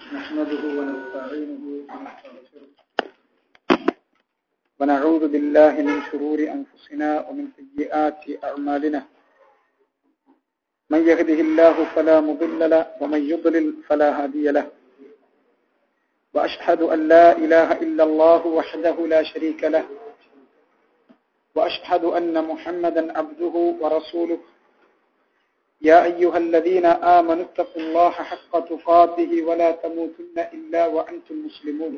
نحمده ونستعينه ونستغفره ونعوذ بالله من شرور أنفسنا ومن سيئات أعمالنا من يهده الله فلا مضل له ومن يضلل فلا هادي له وأشهد أن لا إله إلا الله وحده لا شريك له وأشهد أن محمدا عبده ورسوله يا أيها الذين آمنوا اتقوا الله حق تقاته ولا تموتن إلا وأنتم مسلمون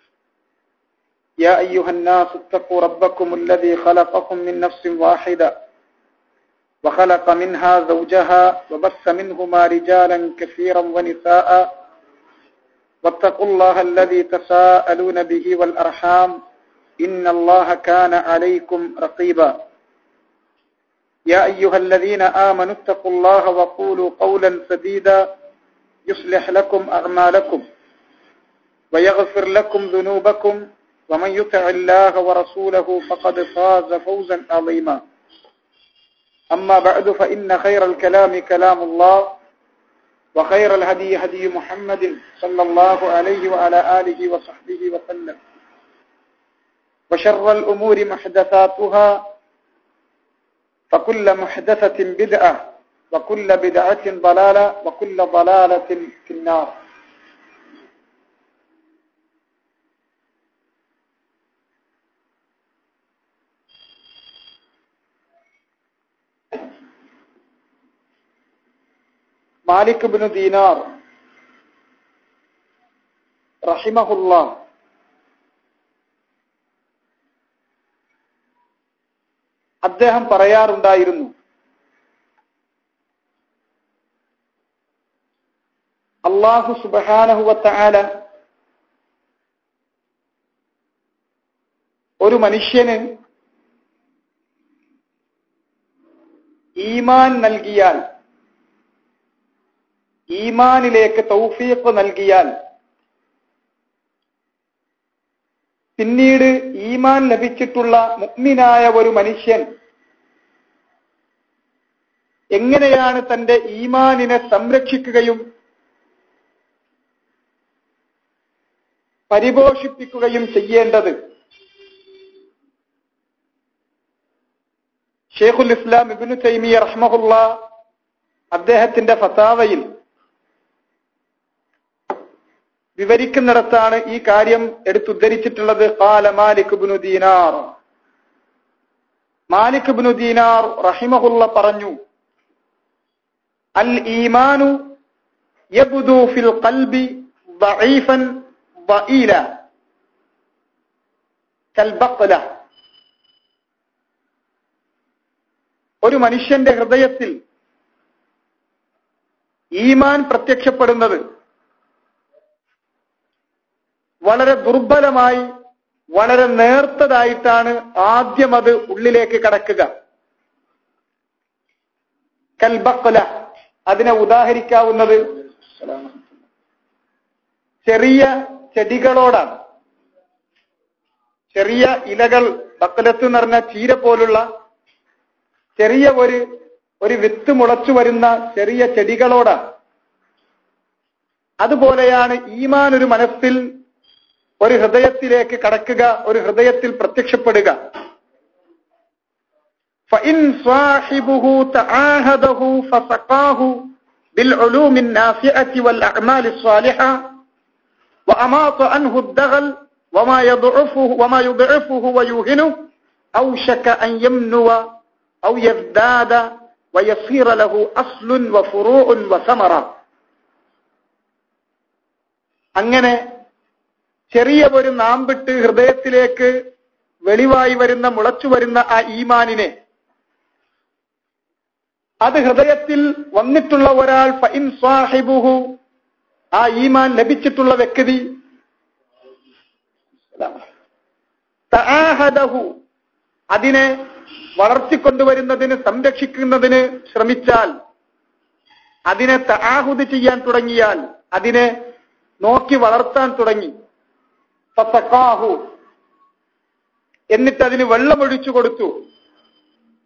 يا أيها الناس اتقوا ربكم الذي خلقكم من نفس واحدة وخلق منها زوجها وبث منهما رجالا كثيرا ونساء واتقوا الله الذي تساءلون به والأرحام إن الله كان عليكم رقيبا يا أيها الذين آمنوا اتقوا الله وقولوا قولا سديدا يصلح لكم أعمالكم ويغفر لكم ذنوبكم ومن يطع الله ورسوله فقد فاز فوزا عظيما أما بعد فإن خير الكلام كلام الله وخير الهدي هدي محمد صلى الله عليه وعلى آله وصحبه وسلم وشر الأمور محدثاتها فكل محدثة بدعة وكل بدعة ضلالة وكل ضلالة في النار Malik bin Dinar റഹിമഹുല്ല അദ്ദേഹം പറയാറുണ്ടായിരുന്നു അള്ളാഹു സുബാനഹുവത്ത ഒരു മനുഷ്യന് ഈമാൻ നൽകിയാൽ ഈമാനിലേക്ക് തൗഫീഖ് നൽകിയാൽ പിന്നീട് ഈമാൻ ലഭിച്ചിട്ടുള്ള മുഗ്മിനായ ഒരു മനുഷ്യൻ എങ്ങനെയാണ് തന്റെ ഈമാനിനെ സംരക്ഷിക്കുകയും പരിപോഷിപ്പിക്കുകയും ചെയ്യേണ്ടത് ഷെയ്ഖുൽ ഇസ്ലാം ഇബിനു തൈമിയ റഹ്മഹുല്ല അദ്ദേഹത്തിന്റെ ഫതാവയിൽ വിവരിക്കുന്നിടത്താണ് ഈ കാര്യം എടുത്തുദ്ധരിച്ചിട്ടുള്ളത് കാല മാലിക് ബിനു ദീനാർ മാലിക് ബിനു ദീനാർ റഹിമഹുല്ല പറഞ്ഞു അൽ ഈമാനു യബ്ദു ഫിൽ ഖൽബി ضعيفا ضئيلا كالبقلة ഒരു മനുഷ്യന്റെ ഹൃദയത്തിൽ ഈമാൻ പ്രത്യക്ഷപ്പെടുന്നത് വളരെ ദുർബലമായി വളരെ നേർത്തതായിട്ടാണ് ആദ്യം അത് ഉള്ളിലേക്ക് കടക്കുക കൽബക്കല അതിനെ ഉദാഹരിക്കാവുന്നത് ചെറിയ ചെടികളോടാണ് ചെറിയ ഇലകൾ ബക്കലത്ത് എന്ന് പറഞ്ഞ ചീര പോലുള്ള ചെറിയ ഒരു ഒരു വിത്ത് മുളച്ചു വരുന്ന ചെറിയ ചെടികളോടാണ് അതുപോലെയാണ് ഈമാൻ ഒരു മനസ്സിൽ ഒരു ഹൃദയത്തിലേക്ക് കടക്കുക ഒരു ഹൃദയത്തിൽ പ്രത്യക്ഷപ്പെടുക فإن صاحبه تعاهده فسقاه بالعلوم النافعة والأعمال الصالحة وأماط عنه الدغل وما يضعفه وما يضعفه ويوهنه أوشك أن يمنو أو يزداد ويصير له أصل وفروع وثمرة അങ്ങനെ ചെറിയ ഒരു നാമ്പിട്ട് ഹൃദയത്തിലേക്ക് വെളിവായി വരുന്ന മുളച്ചു വരുന്ന ആ ഈമാനിനെ അത് ഹൃദയത്തിൽ വന്നിട്ടുള്ള ഒരാൾ ഫൈൻ സ്വാഹിബുഹു ആ ഈമാൻ ലഭിച്ചിട്ടുള്ള വ്യക്തി തആഹദഹു അതിനെ വളർത്തിക്കൊണ്ടുവരുന്നതിന് സംരക്ഷിക്കുന്നതിന് ശ്രമിച്ചാൽ അതിനെ തആഹുദ് ചെയ്യാൻ തുടങ്ങിയാൽ അതിനെ നോക്കി വളർത്താൻ തുടങ്ങി ഫസഖാഹു എന്നിട്ട് അതിന് വെള്ളമൊഴിച്ചു കൊടുത്തു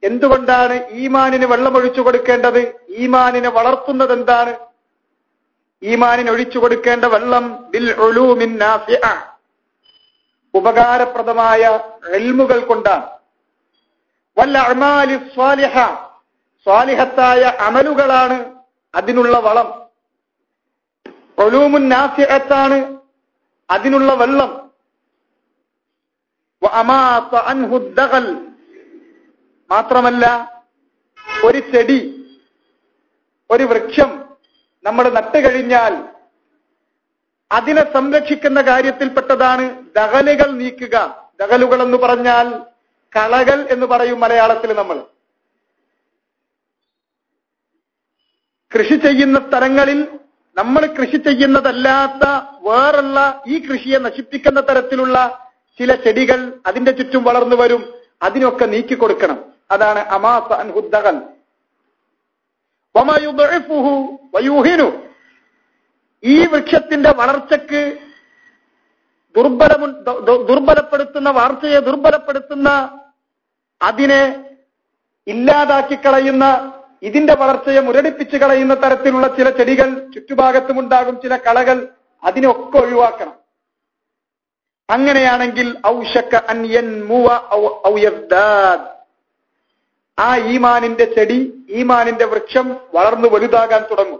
എന്തുകൊണ്ടാണ് ഈമാനിന് വെള്ളമൊഴിച്ചു കൊടുക്കേണ്ടത് ഈമാനിനെ വളർത്തുന്നത് എന്താണ് ഈമാനിന് ഒഴിച്ചു കൊടുക്കേണ്ട വെള്ളം ബിൽ ഉലൂമിൻ നാഫിഅ ഉപകാരപ്രദമായ എൽമുകൾ കൊണ്ടാണ് വല്ല അമാലി സ്വാലിഹ സ്വാലിഹത്തായ അമലുകളാണ് അതിനുള്ള വളം ഒലൂമുൻ നാഫിഅത്താണ് അതിനുള്ള വെള്ളം വഅമാത അൻഹു ദഗൽ മാത്രമല്ല ഒരു ചെടി ഒരു വൃക്ഷം നമ്മൾ നട്ടുകഴിഞ്ഞാൽ അതിനെ സംരക്ഷിക്കുന്ന കാര്യത്തിൽപ്പെട്ടതാണ് ദഹലുകൾ നീക്കുക ദഹലുകൾ എന്ന് പറഞ്ഞാൽ കളകൾ എന്ന് പറയും മലയാളത്തിൽ നമ്മൾ കൃഷി ചെയ്യുന്ന സ്ഥലങ്ങളിൽ നമ്മൾ കൃഷി ചെയ്യുന്നതല്ലാത്ത വേറുള്ള ഈ കൃഷിയെ നശിപ്പിക്കുന്ന തരത്തിലുള്ള ചില ചെടികൾ അതിന്റെ ചുറ്റും വളർന്നു വരും അതിനൊക്കെ നീക്കി കൊടുക്കണം അതാണ് അമാസ അൻഹുദ്ദകൽ വയൂഹിനു ഈ വൃക്ഷത്തിന്റെ വളർച്ചയ്ക്ക് ദുർബലമു ദുർബലപ്പെടുത്തുന്ന വാർച്ചയെ ദുർബലപ്പെടുത്തുന്ന അതിനെ ഇല്ലാതാക്കി കളയുന്ന ഇതിന്റെ വളർച്ചയെ മുരടിപ്പിച്ച് കളയുന്ന തരത്തിലുള്ള ചില ചെടികൾ ചുറ്റുഭാഗത്തുമുണ്ടാകും ചില കളകൾ അതിനൊക്കെ ഒഴിവാക്കണം അങ്ങനെയാണെങ്കിൽ ഔഷക്ക അൻയൻ മൂവ ആ ഈമാനിന്റെ ചെടി ഈമാനിന്റെ വൃക്ഷം വളർന്നു വലുതാകാൻ തുടങ്ങും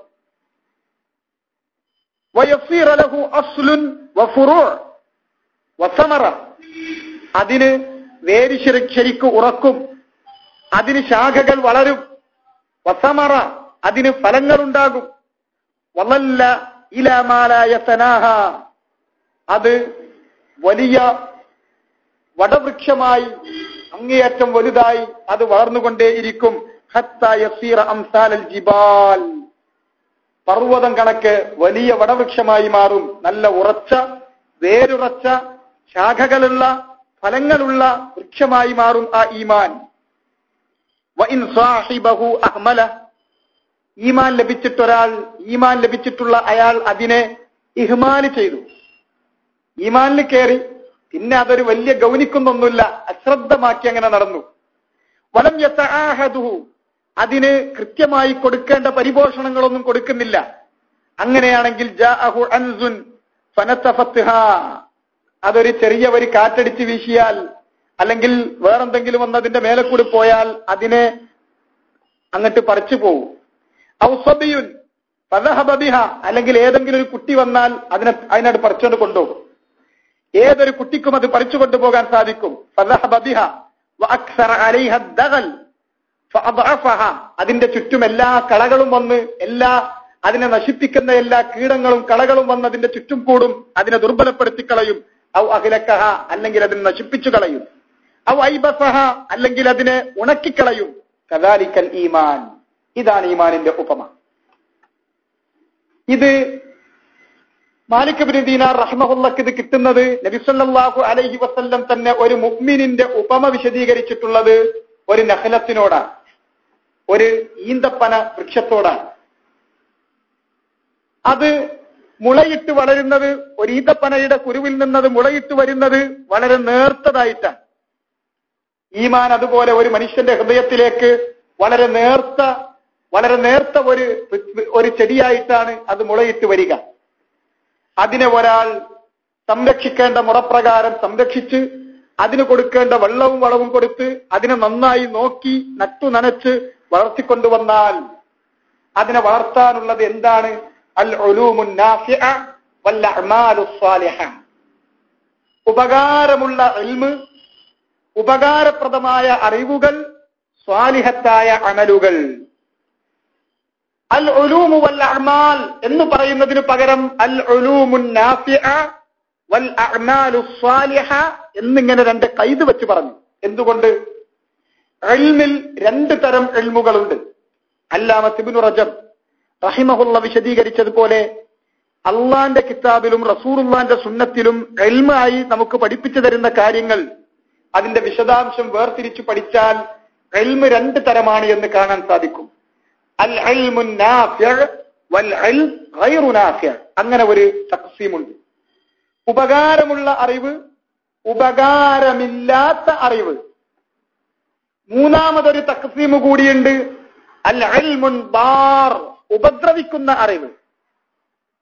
വയസീറലഹു അസ്ലുൻ വഫുറു വസമറ അതിന് വേര് ശരിക്ക് ഉറക്കും അതിന് ശാഖകൾ വളരും വസമറ അതിന് ഫലങ്ങളുണ്ടാകും വലല്ല ഇലാമാലായ സനാഹ അത് വലിയ വടവൃക്ഷമായി അങ്ങേയറ്റം വലുതായി അത് വളർന്നുകൊണ്ടേയിരിക്കും അംസാലൽ ജിബാൽ പർവ്വതം കണക്ക് വലിയ വടവൃക്ഷമായി മാറും നല്ല ഉറച്ച വേരുറച്ച ശാഖകളുള്ള ഫലങ്ങളുള്ള വൃക്ഷമായി മാറും ആ ഈമാൻ വഇൻ സാഹിബഹു അഹ്മല ഈമാൻ ലഭിച്ചിട്ടൊരാൾ ഈമാൻ ലഭിച്ചിട്ടുള്ള അയാൾ അതിനെ ഇഹ്മാല് ചെയ്തു ഈമാനിൽ കയറി പിന്നെ അതൊരു വലിയ ഗൗനിക്കുന്നൊന്നുമില്ല അശ്രദ്ധമാക്കി അങ്ങനെ നടന്നു വലം യഥാഹതുഹു അതിന് കൃത്യമായി കൊടുക്കേണ്ട പരിപോഷണങ്ങളൊന്നും കൊടുക്കുന്നില്ല അങ്ങനെയാണെങ്കിൽ ജാഅഹു അൻസുൻ ഫനത്തഫത്ത്ഹ അതൊരു ചെറിയ ഒരു കാറ്റടിച്ച് വീശിയാൽ അല്ലെങ്കിൽ വേറെന്തെങ്കിലും ഒന്ന് അതിന്റെ മേലെ കൂടി പോയാൽ അതിനെ അങ്ങോട്ട് പറിച്ചു പോകും ഔസബിയുൻ പദഹബിഹ അല്ലെങ്കിൽ ഏതെങ്കിലും ഒരു കുട്ടി വന്നാൽ അതിനെ അതിനോട് പറിച്ചുകൊണ്ട് കൊണ്ടുപോകും ഏതൊരു കുട്ടിക്കും അത് പറിച്ചു കൊണ്ടുപോകാൻ സാധിക്കും ഫദഹബിഹ വഅക്സറ അലൈഹ ദഗൽ ഫഅദഅഫഹ അതിന്റെ ചുറ്റും എല്ലാ കളകളും വന്ന് എല്ലാ അതിനെ നശിപ്പിക്കുന്ന എല്ലാ കീടങ്ങളും കളകളും വന്ന് അതിന്റെ ചുറ്റും കൂടും അതിനെ ദുർബലപ്പെടുത്തി കളയും ഔ അഖിലക്കഹ അല്ലെങ്കിൽ അതിനെ നശിപ്പിച്ചു കളയും ഔ ഐബസഹ അല്ലെങ്കിൽ അതിനെ ഉണക്കിക്കളയും കദാലിക്കൽ ഈമാൻ ഇതാണ് ഈമാനിന്റെ ഉപമ ഇത് മാലിക് ബിൻ ദീനാർ റഹ്മഹുല്ലക്ക് ഇത് കിട്ടുന്നത് നബിസല്ലാഹു അലൈഹി വസല്ലം തന്നെ ഒരു മുഅ്മിനിന്റെ ഉപമ വിശദീകരിച്ചിട്ടുള്ളത് ഒരു നഹലത്തിനോടാണ് ഒരു ഈന്തപ്പന വൃക്ഷത്തോടാണ് അത് മുളയിട്ട് വളരുന്നത് ഒരു ഈന്തപ്പനയുടെ കുരുവിൽ നിന്നത് മുളയിട്ട് വരുന്നത് വളരെ നേർത്തതായിട്ടാണ് ഈമാൻ അതുപോലെ ഒരു മനുഷ്യന്റെ ഹൃദയത്തിലേക്ക് വളരെ നേർത്ത വളരെ നേർത്ത ഒരു ഒരു ചെടിയായിട്ടാണ് അത് മുളയിട്ട് വരിക അതിനെ ഒരാൾ സംരക്ഷിക്കേണ്ട മുറപ്രകാരം സംരക്ഷിച്ച് അതിന് കൊടുക്കേണ്ട വെള്ളവും വളവും കൊടുത്ത് അതിനെ നന്നായി നോക്കി നട്ടു നനച്ച് വളർത്തിക്കൊണ്ടുവന്നാൽ അതിനെ വളർത്താനുള്ളത് എന്താണ് അൽ ഉപകാരമുള്ള എൽമ് ഉപകാരപ്രദമായ അറിവുകൾ സ്വാലിഹത്തായ അമലുകൾ അൽ ഒലൂമു വൽ അഅ്മാൽ എന്ന് പറയുന്നതിന് പകരം അൽ ഒലൂമുൻ നാഫിഅ വൽ അഅ്മാലു സ്വാലിഹ എന്നിങ്ങനെ രണ്ട് കൈത് വെച്ച് പറഞ്ഞു എന്തുകൊണ്ട് എൽമിൽ രണ്ട് തരം എൽമുകളുണ്ട് അല്ലാമത്തിബിനു റജബ് റഹിമഹുള്ള വിശദീകരിച്ചതുപോലെ അള്ളാന്റെ കിതാബിലും റസൂറുള്ളാന്റെ സുന്നത്തിലും എൽമായി നമുക്ക് പഠിപ്പിച്ചു തരുന്ന കാര്യങ്ങൾ അതിന്റെ വിശദാംശം വേർതിരിച്ചു പഠിച്ചാൽ എൽമ് രണ്ട് തരമാണ് എന്ന് കാണാൻ സാധിക്കും അൽ വൽ അങ്ങനെ ഒരു തക്സീമുണ്ട് ഉപകാരമുള്ള അറിവ് ഉപകാരമില്ലാത്ത അറിവ് മൂന്നാമതൊരു തക്സീമ് കൂടിയുണ്ട് അൽ അൽമുൻ ബാർ ഉപദ്രവിക്കുന്ന അറിവ്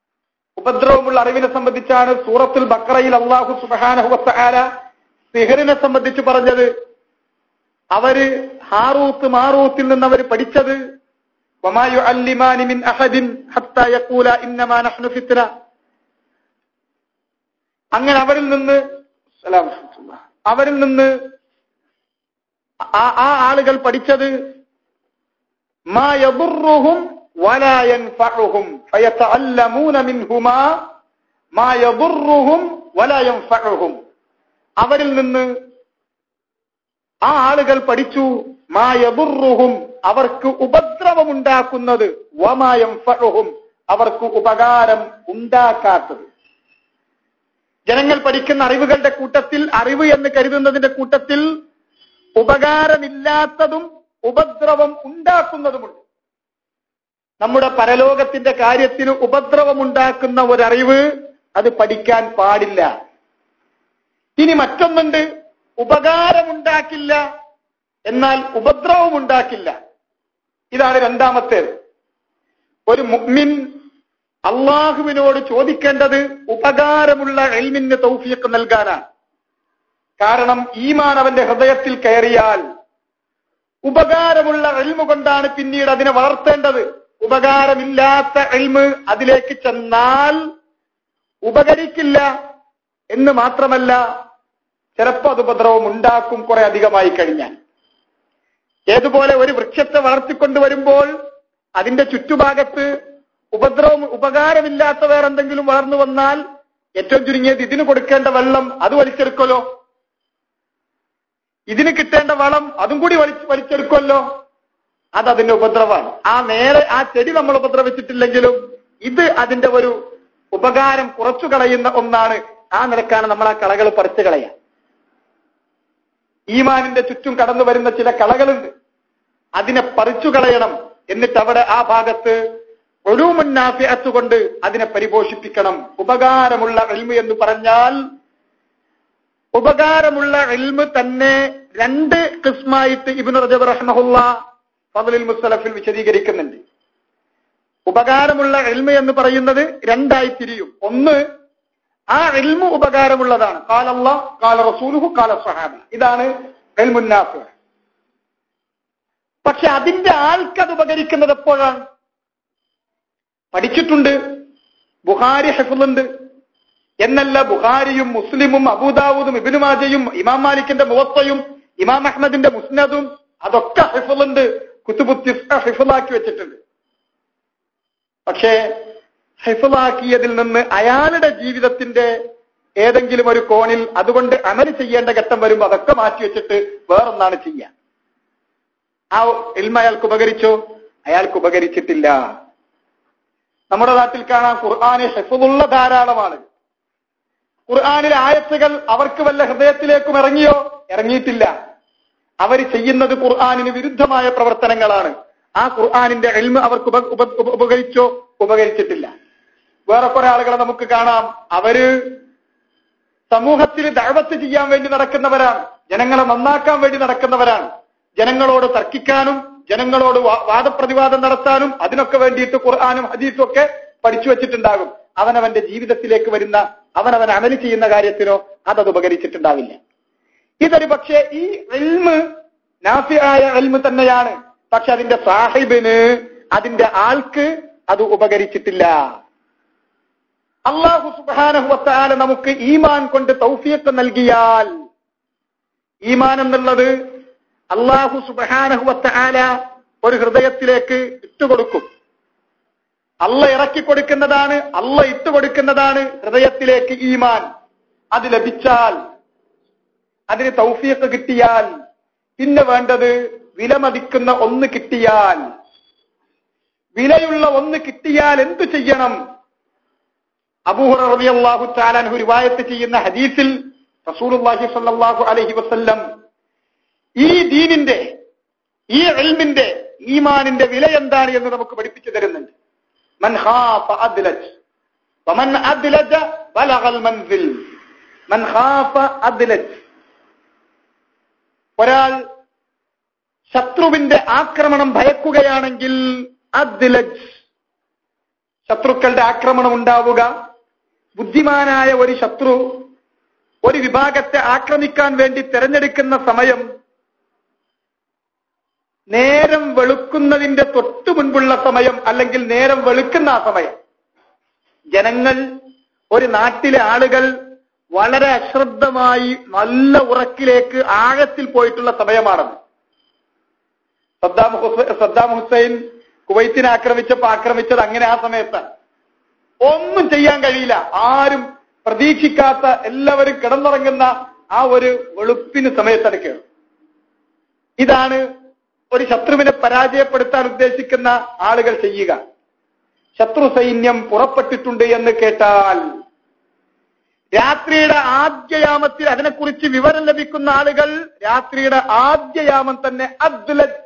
ഉപദ്രവമുള്ള അറിവിനെ സംബന്ധിച്ചാണ് സൂറത്തുൽ ബക്കറയിൽ അള്ളാഹു സുബാനഹുവത്താര സിഹറിനെ സംബന്ധിച്ച് പറഞ്ഞത് അവര് ഹാറൂത്ത് മാറൂത്തിൽ നിന്ന് അവർ പഠിച്ചത് വമായു അല്ലിമാനി മിൻ അഹദിൻ ഹത്താ യഖൂല ഇന്നമാ നഹ്നു ഫിത്ന അങ്ങനെ അവരിൽ നിന്ന് സലാം വറഹ്മത്തുള്ളാഹ്. അവരിൽ നിന്ന് ആ ആ ആളുകൾ പഠിച്ചത് മാ യദുറുഹും വലാ യൻഫഉഹും ഫയതഅല്ലമൂന മിൻഹുമാ മാ യദുറുഹും വലാ യൻഫഉഹും അവരിൽ നിന്ന് ആ ആളുകൾ പഠിച്ചു മാ യദുറുഹും അവർക്ക് ഉപദ്രവമുണ്ടാക്കുന്നത് വമാ യൻഫഉഹും അവർക്ക് ഉപകാരം ഉണ്ടാക്കാത്തത് ജനങ്ങൾ പഠിക്കുന്ന അറിവുകളുടെ കൂട്ടത്തിൽ അറിവ് എന്ന് കരുതുന്നതിന്റെ കൂട്ടത്തിൽ ഉപകാരമില്ലാത്തതും ഉപദ്രവം ഉണ്ടാക്കുന്നതുമുണ്ട് നമ്മുടെ പരലോകത്തിന്റെ കാര്യത്തിന് ഉപദ്രവമുണ്ടാക്കുന്ന ഒരറിവ് അത് പഠിക്കാൻ പാടില്ല ഇനി മറ്റൊന്നുണ്ട് ഉപകാരമുണ്ടാക്കില്ല എന്നാൽ ഉപദ്രവം ഉണ്ടാക്കില്ല ഇതാണ് രണ്ടാമത്തേത് ഒരു മുഅ്മിൻ അള്ളാഹുവിനോട് ചോദിക്കേണ്ടത് ഉപകാരമുള്ള എൽമിന് തൗഫീഖ് നൽകാനാണ് കാരണം ഈമാൻ അവന്റെ ഹൃദയത്തിൽ കയറിയാൽ ഉപകാരമുള്ള എൽമു കൊണ്ടാണ് പിന്നീട് അതിനെ വളർത്തേണ്ടത് ഉപകാരമില്ലാത്ത എൽമ് അതിലേക്ക് ചെന്നാൽ ഉപകരിക്കില്ല എന്ന് മാത്രമല്ല ചിലപ്പോൾ അത് ഉപദ്രവം ഉണ്ടാക്കും കുറെ അധികമായി കഴിഞ്ഞാൽ ഏതുപോലെ ഒരു വൃക്ഷത്തെ വളർത്തിക്കൊണ്ടുവരുമ്പോൾ അതിന്റെ ചുറ്റുഭാഗത്ത് ഉപദ്രവം ഉപകാരമില്ലാത്ത വേറെ എന്തെങ്കിലും വളർന്നു വന്നാൽ ഏറ്റവും ചുരുങ്ങിയത് ഇതിന് കൊടുക്കേണ്ട വെള്ളം അത് വലിച്ചെടുക്കലോ ഇതിന് കിട്ടേണ്ട വളം അതും കൂടി വലിച്ച് വലിച്ചെടുക്കുമല്ലോ അത് അതിന്റെ ഉപദ്രവമാണ് ആ നേരെ ആ ചെടി നമ്മൾ ഉപദ്രവിച്ചിട്ടില്ലെങ്കിലും ഇത് അതിന്റെ ഒരു ഉപകാരം കുറച്ചു കളയുന്ന ഒന്നാണ് ആ നിലക്കാണ് നമ്മൾ ആ കളകൾ പറിച്ചു കളയാൻ ഈമാനിന്റെ ചുറ്റും കടന്നു വരുന്ന ചില കളകളുണ്ട് അതിനെ പറിച്ചു കളയണം എന്നിട്ട് അവിടെ ആ ഭാഗത്ത് ഒഴുമുന്നാഫിയത്ത് കൊണ്ട് അതിനെ പരിപോഷിപ്പിക്കണം ഉപകാരമുള്ള എൽമ് എന്ന് പറഞ്ഞാൽ ഉപകാരമുള്ള എൽമ് തന്നെ രണ്ട് കിസ്മായിട്ട് ഇബിന് റജബ് റഹ്മഹുല്ല ഫضലിൽ മുസ്തലഫിൽ വിശദീകരിക്കുന്നുണ്ട് ഉപകാരമുള്ള എൽമ എന്ന് പറയുന്നത് രണ്ടായി തിരിയും ഒന്ന് ആ എൽമു ഉപകാരമുള്ളതാണ് കാലല്ല കാല റസൂലുഹു കാല സഹാബ ഇതാണ് എൽമുന്നാഫ് പക്ഷെ അതിന്റെ ആൾക്കത് ഉപകരിക്കുന്നത് എപ്പോഴാണ് പഠിച്ചിട്ടുണ്ട് ബുഹാരി ഹെഫുലുണ്ട് എന്നല്ല ബുഹാരിയും മുസ്ലിമും അബൂദാവൂദും ഇബിനു മാജയും ഇമാം മാലിക്കിന്റെ മുവത്തയും ഇമാം അഹമ്മദിന്റെ മുസ്നദും അതൊക്കെ ഹിഫുലുണ്ട് കുത്തുബുത്തി ഹിഫുലാക്കി വെച്ചിട്ടുണ്ട് പക്ഷേ ഹിഫുലാക്കിയതിൽ നിന്ന് അയാളുടെ ജീവിതത്തിന്റെ ഏതെങ്കിലും ഒരു കോണിൽ അതുകൊണ്ട് അമല് ചെയ്യേണ്ട ഘട്ടം വരുമ്പോൾ അതൊക്കെ മാറ്റി വെച്ചിട്ട് വേറൊന്നാണ് ചെയ്യുക ആ ഇൽമ അയാൾക്ക് ഉപകരിച്ചോ അയാൾക്ക് ഉപകരിച്ചിട്ടില്ല നമ്മുടെ നാട്ടിൽ കാണാം ഖുർആാന് ഹിഫുള്ള ധാരാളമാണ് ഖുർആാനിലെ ആയത്തുകൾ അവർക്ക് വല്ല ഹൃദയത്തിലേക്കും ഇറങ്ങിയോ ഇറങ്ങിയിട്ടില്ല അവർ ചെയ്യുന്നത് ഖുർആാനിന് വിരുദ്ധമായ പ്രവർത്തനങ്ങളാണ് ആ ഖുർആാനിന്റെ എൽമ അവർക്ക് ഉപ- ഉപ- ഉപ- ഉപകരിച്ചോ ഉപകരിച്ചിട്ടില്ല വേറെ കുറെ ആളുകളെ നമുക്ക് കാണാം അവര് സമൂഹത്തിൽ ദഴവത്ത് ചെയ്യാൻ വേണ്ടി നടക്കുന്നവരാണ് ജനങ്ങളെ നന്നാക്കാൻ വേണ്ടി നടക്കുന്നവരാണ് ജനങ്ങളോട് തർക്കിക്കാനും ജനങ്ങളോട് വാ- വാദപ്രതിവാദം നടത്താനും അതിനൊക്കെ വേണ്ടിയിട്ട് ഖുർആാനും ഹദീസും ഒക്കെ പഠിച്ചു വെച്ചിട്ടുണ്ടാകും അവനവന്റെ ജീവിതത്തിലേക്ക് വരുന്ന അവനവൻ അമലി ചെയ്യുന്ന കാര്യത്തിനോ അതത് ഉപകരിച്ചിട്ടുണ്ടാവില്ല ഇതൊരു പക്ഷേ ഈ എൽമ് നാഫിയായ എൽമ് തന്നെയാണ് പക്ഷെ അതിന്റെ സാഹിബിന് അതിന്റെ ആൾക്ക് അത് ഉപകരിച്ചിട്ടില്ല അള്ളാഹു സുബാനഹുവത്താല നമുക്ക് ഈമാൻ കൊണ്ട് തൗഫിയത്ത് നൽകിയാൽ ഈമാൻ എന്നുള്ളത് അള്ളാഹു സുബാനഹുവത്താല ഒരു ഹൃദയത്തിലേക്ക് ഇട്ടുകൊടുക്കും അല്ല ഇറക്കി കൊടുക്കുന്നതാണ് അല്ല ഇട്ടുകൊടുക്കുന്നതാണ് ഹൃദയത്തിലേക്ക് ഈമാൻ അത് ലഭിച്ചാൽ അതിന് തൗഫിയത്ത് കിട്ടിയാൽ പിന്നെ വേണ്ടത് വിലമതിക്കുന്ന ഒന്ന് കിട്ടിയാൽ വിലയുള്ള ഒന്ന് കിട്ടിയാൽ എന്തു ചെയ്യണം അബൂഹുറ റളിയല്ലാഹു തആലാൻഹു റിവായത്ത് ചെയ്യുന്ന ഹദീസിൽ റസൂലുള്ളാഹി സ്വല്ലല്ലാഹു അലൈഹി വസല്ലം ഈ ദീനിന്റെ ഈ ഇൽമിന്റെ ഈമാനിന്റെ വില എന്താണ് എന്ന് നമുക്ക് പഠിപ്പിച്ചു തരുന്നുണ്ട് മൻ ഖാഫ അദ്ലജ് വമൻ അദ്ലജ ബലഗൽ മൻസിൽ മൻ ഖാഫ അദ്ലജ് ഒരാൾ ശത്രുവിന്റെ ആക്രമണം ഭയക്കുകയാണെങ്കിൽ അദ്ലജ് ശത്രുക്കളുടെ ആക്രമണം ഉണ്ടാവുക ബുദ്ധിമാനായ ഒരു ശത്രു ഒരു വിഭാഗത്തെ ആക്രമിക്കാൻ വേണ്ടി തെരഞ്ഞെടുക്കുന്ന സമയം നേരം വെളുക്കുന്നതിന്റെ തൊട്ടു മുൻപുള്ള സമയം അല്ലെങ്കിൽ നേരം വെളുക്കുന്ന ആ സമയം ജനങ്ങൾ ഒരു നാട്ടിലെ ആളുകൾ വളരെ അശ്രദ്ധമായി നല്ല ഉറക്കിലേക്ക് ആഴത്തിൽ പോയിട്ടുള്ള സമയമാണത് സദ്ദാം ഹുസൈൻ സദ്ദാം ഹുസൈൻ കുവൈത്തിനെ ആക്രമിച്ചപ്പോ ആക്രമിച്ചത് അങ്ങനെ ആ സമയത്താണ് ഒന്നും ചെയ്യാൻ കഴിയില്ല ആരും പ്രതീക്ഷിക്കാത്ത എല്ലാവരും കിടന്നുറങ്ങുന്ന ആ ഒരു വെളുപ്പിന് സമയത്തെടുക്കുകയാണ് ഇതാണ് ഒരു ശത്രുവിനെ പരാജയപ്പെടുത്താൻ ഉദ്ദേശിക്കുന്ന ആളുകൾ ചെയ്യുക ശത്രു സൈന്യം പുറപ്പെട്ടിട്ടുണ്ട് എന്ന് കേട്ടാൽ രാത്രിയുടെ ആദ്യയാമത്തിൽ അതിനെക്കുറിച്ച് വിവരം ലഭിക്കുന്ന ആളുകൾ രാത്രിയുടെ ആദ്യയാമം തന്നെ അദ്ലജ്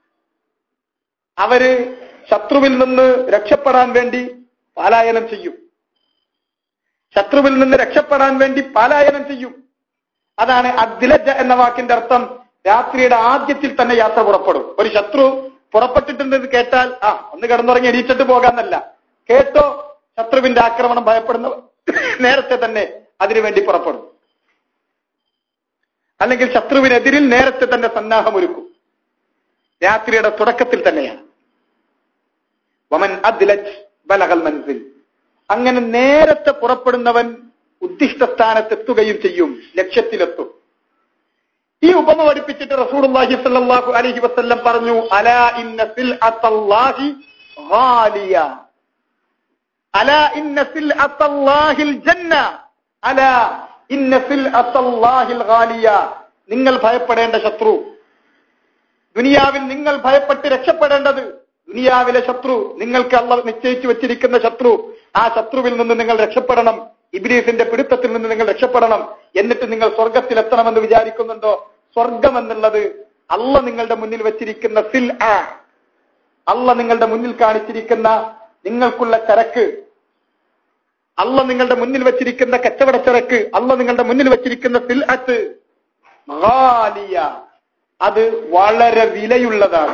അവര് ശത്രുവിൽ നിന്ന് രക്ഷപ്പെടാൻ വേണ്ടി പാലായനം ചെയ്യും ശത്രുവിൽ നിന്ന് രക്ഷപ്പെടാൻ വേണ്ടി പാലായനം ചെയ്യും അതാണ് അദ്ലജ എന്ന വാക്കിന്റെ അർത്ഥം രാത്രിയുടെ ആദ്യത്തിൽ തന്നെ യാത്ര പുറപ്പെടും ഒരു ശത്രു പുറപ്പെട്ടിട്ടുണ്ടെന്ന് കേട്ടാൽ ആ ഒന്ന് കിടന്നുറങ്ങി എണീച്ചിട്ട് പോകാന്നല്ല കേട്ടോ ശത്രുവിന്റെ ആക്രമണം ഭയപ്പെടുന്നവർ നേരത്തെ തന്നെ അതിനുവേണ്ടി പുറപ്പെടും അല്ലെങ്കിൽ ശത്രുവിനെതിരിൽ നേരത്തെ തന്നെ സന്നാഹമൊരുക്കും രാത്രിയുടെ തുടക്കത്തിൽ തന്നെയാണ് വമൻ അദ്ലജ് ബലകൽ മൻസിൽ അങ്ങനെ നേരത്തെ പുറപ്പെടുന്നവൻ ഉദ്ദിഷ്ട സ്ഥാനത്തെത്തുകയും ചെയ്യും ലക്ഷ്യത്തിലെത്തും ഈ ഉപമ പഠിപ്പിച്ചിട്ട് റസൂലുള്ളാഹി സ്വല്ലല്ലാഹു അലൈഹി വസല്ലം പറഞ്ഞു അലാ ഇന്ന സിൽഅത്തല്ലാഹി ഗാലിയ അലാ ഇന്ന സിൽഅത്തല്ലാഹിൽ ജന്ന അലാ ഇന്ന സിൽഅത്തല്ലാഹിൽ ഗാലിയ നിങ്ങൾ ഭയപ്പെടേണ്ട ശത്രു ദുനിയാവിൽ നിങ്ങൾ ഭയപ്പെട്ട് രക്ഷപ്പെടേണ്ടത് ദുനിയാവിലെ ശത്രു നിങ്ങൾക്ക് അള്ള നിശ്ചയിച്ചു വെച്ചിരിക്കുന്ന ശത്രു ആ ശത്രുവിൽ നിന്ന് നിങ്ങൾ രക്ഷപ്പെടണം ഇബ്ലീസിന്റെ പിടുത്തത്തിൽ നിന്ന് നിങ്ങൾ രക്ഷപ്പെടണം എന്നിട്ട് നിങ്ങൾ സ്വർഗത്തിലെത്തണമെന്ന് വിചാരിക്കുന്നുണ്ടോ സ്വർഗം എന്നുള്ളത് അള്ള നിങ്ങളുടെ മുന്നിൽ വെച്ചിരിക്കുന്ന സിൽ ആ അള്ള നിങ്ങളുടെ മുന്നിൽ കാണിച്ചിരിക്കുന്ന നിങ്ങൾക്കുള്ള ചരക്ക് അള്ള നിങ്ങളുടെ മുന്നിൽ വെച്ചിരിക്കുന്ന കച്ചവട ചരക്ക് അള്ള നിങ്ങളുടെ മുന്നിൽ വെച്ചിരിക്കുന്ന സിൽ അത്ത് മഹാലിയ അത് വളരെ വിലയുള്ളതാണ്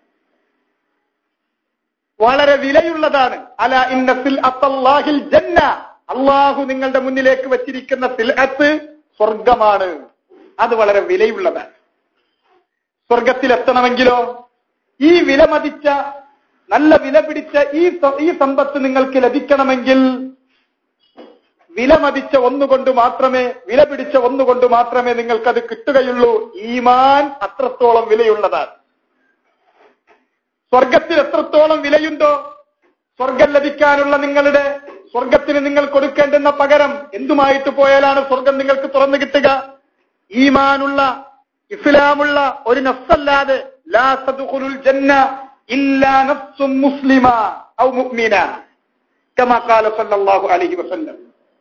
വളരെ വിലയുള്ളതാണ് അല ഇന്ന സിൽ അത്തല്ലാഹിൽ ജന്ന അള്ളാഹു നിങ്ങളുടെ മുന്നിലേക്ക് വെച്ചിരിക്കുന്ന സിൽഅത്ത് സ്വർഗമാണ് അത് വളരെ വിലയുള്ളതാണ് സ്വർഗത്തിലെത്തണമെങ്കിലോ ഈ വില മതിച്ച നല്ല വില പിടിച്ച ഈ സ- ഈ സമ്പത്ത് നിങ്ങൾക്ക് ലഭിക്കണമെങ്കിൽ വില മതിച്ച ഒന്നുകൊണ്ട് മാത്രമേ വില പിടിച്ച ഒന്നുകൊണ്ട് മാത്രമേ നിങ്ങൾക്കത് കിട്ടുകയുള്ളൂ ഈമാൻ അത്രത്തോളം വിലയുള്ളതാണ് സ്വർഗത്തിൽ എത്രത്തോളം വിലയുണ്ടോ സ്വർഗം ലഭിക്കാനുള്ള നിങ്ങളുടെ സ്വർഗത്തിന് നിങ്ങൾ കൊടുക്കേണ്ടുന്ന പകരം എന്തുമായിട്ട് പോയാലാണ് സ്വർഗം നിങ്ങൾക്ക് തുറന്നു കിട്ടുക ഈമാനുള്ള ഇസ്ലാമുള്ള ഒരു നഫ്സല്ലാതെ ലാ തദ്ഖുലുൽ ജന്ന ഇല്ലാ നഫ്സും മുസ്ലിമ ഔ മുഅ്മിന കമാ ഖാല സല്ലല്ലാഹു അലൈഹി വസല്ലം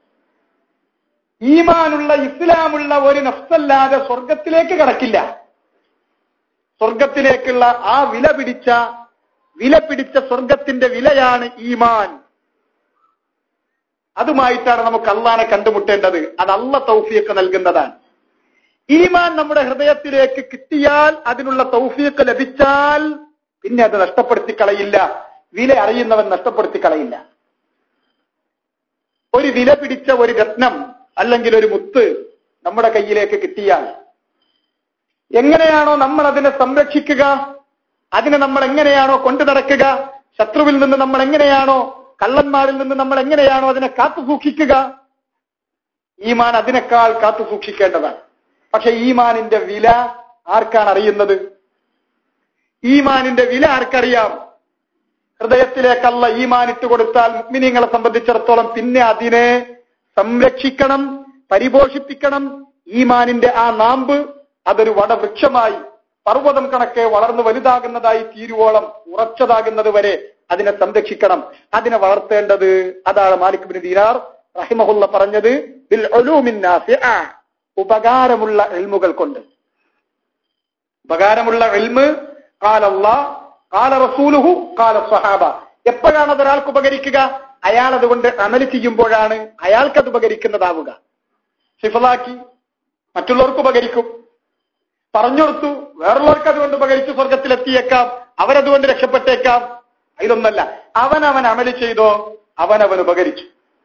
ഈമാനുള്ള ഇസ്ലാമുള്ള ഒരു നഫ്സല്ലാതെ സ്വർഗത്തിലേക്ക് കടക്കില്ല സ്വർഗത്തിലേക്കുള്ള ആ വില പിടിച്ച വില പിടിച്ച സ്വർഗത്തിന്റെ വിലയാണ് ഈമാൻ അതുമായിട്ടാണ് നമുക്ക് അള്ളാനെ കണ്ടുമുട്ടേണ്ടത് അത് അള്ള തൗഫിയൊക്കെ നൽകുന്നതാണ് ഈമാൻ നമ്മുടെ ഹൃദയത്തിലേക്ക് കിട്ടിയാൽ അതിനുള്ള തൗഫിയൊക്കെ ലഭിച്ചാൽ പിന്നെ അത് നഷ്ടപ്പെടുത്തി കളയില്ല വില അറിയുന്നവൻ നഷ്ടപ്പെടുത്തി കളയില്ല ഒരു വില പിടിച്ച ഒരു രത്നം അല്ലെങ്കിൽ ഒരു മുത്ത് നമ്മുടെ കയ്യിലേക്ക് കിട്ടിയാൽ എങ്ങനെയാണോ നമ്മൾ അതിനെ സംരക്ഷിക്കുക അതിനെ നമ്മൾ എങ്ങനെയാണോ കൊണ്ടു നടക്കുക ശത്രുവിൽ നിന്ന് നമ്മൾ എങ്ങനെയാണോ കള്ളന്മാരിൽ നിന്ന് നമ്മൾ എങ്ങനെയാണോ അതിനെ കാത്തു സൂക്ഷിക്കുക ഈമാൻ അതിനേക്കാൾ കാത്തു സൂക്ഷിക്കേണ്ടതാണ് പക്ഷെ ഈമാനിന്റെ വില ആർക്കാണ് അറിയുന്നത് ഈമാനിന്റെ വില ആർക്കറിയാം ഹൃദയത്തിലേക്കല്ല ഈമാൻ ഇട്ട് കൊടുത്താൽ മുഗ്മിനിങ്ങളെ സംബന്ധിച്ചിടത്തോളം പിന്നെ അതിനെ സംരക്ഷിക്കണം പരിപോഷിപ്പിക്കണം ഈമാനിന്റെ ആ നാമ്പ് അതൊരു വടവൃക്ഷമായി പർവ്വതം കണക്കെ വളർന്നു വലുതാകുന്നതായി തീരുവോളം ഉറച്ചതാകുന്നത് വരെ അതിനെ സംരക്ഷിക്കണം അതിനെ വളർത്തേണ്ടത് അതാണ് മാലിക് ബിൻ ദീനാർ റഹിമഹുല്ല പറഞ്ഞത് ബിൽ ഉലൂമിൻ നാഫിഅ. ഉപകാരമുള്ള എൽമുകൾ കൊണ്ട് ഉപകാരമുള്ള എൽമ് കാലല്ലാ കാല റസൂലുഹു കാല സ്വഹാബ എപ്പോഴാണ് അത് ഒരാൾക്ക് ഉപകരിക്കുക അയാൾ അതുകൊണ്ട് അമല് ചെയ്യുമ്പോഴാണ് അയാൾക്കത് ഉപകരിക്കുന്നതാവുക ഹിഫലാക്കി മറ്റുള്ളവർക്ക് ഉപകരിക്കും പറഞ്ഞുകൊടുത്തു വേറുള്ളവർക്ക് അതുകൊണ്ട് ഉപകരിച്ച് സ്വർഗത്തിലെത്തിയേക്കാം അവരതുകൊണ്ട് രക്ഷപ്പെട്ടേക്കാം ഇതൊന്നല്ല അവൻ അവൻ അമല് ചെയ്തോ അവൻ അവൻ ഉപകരിച്ചു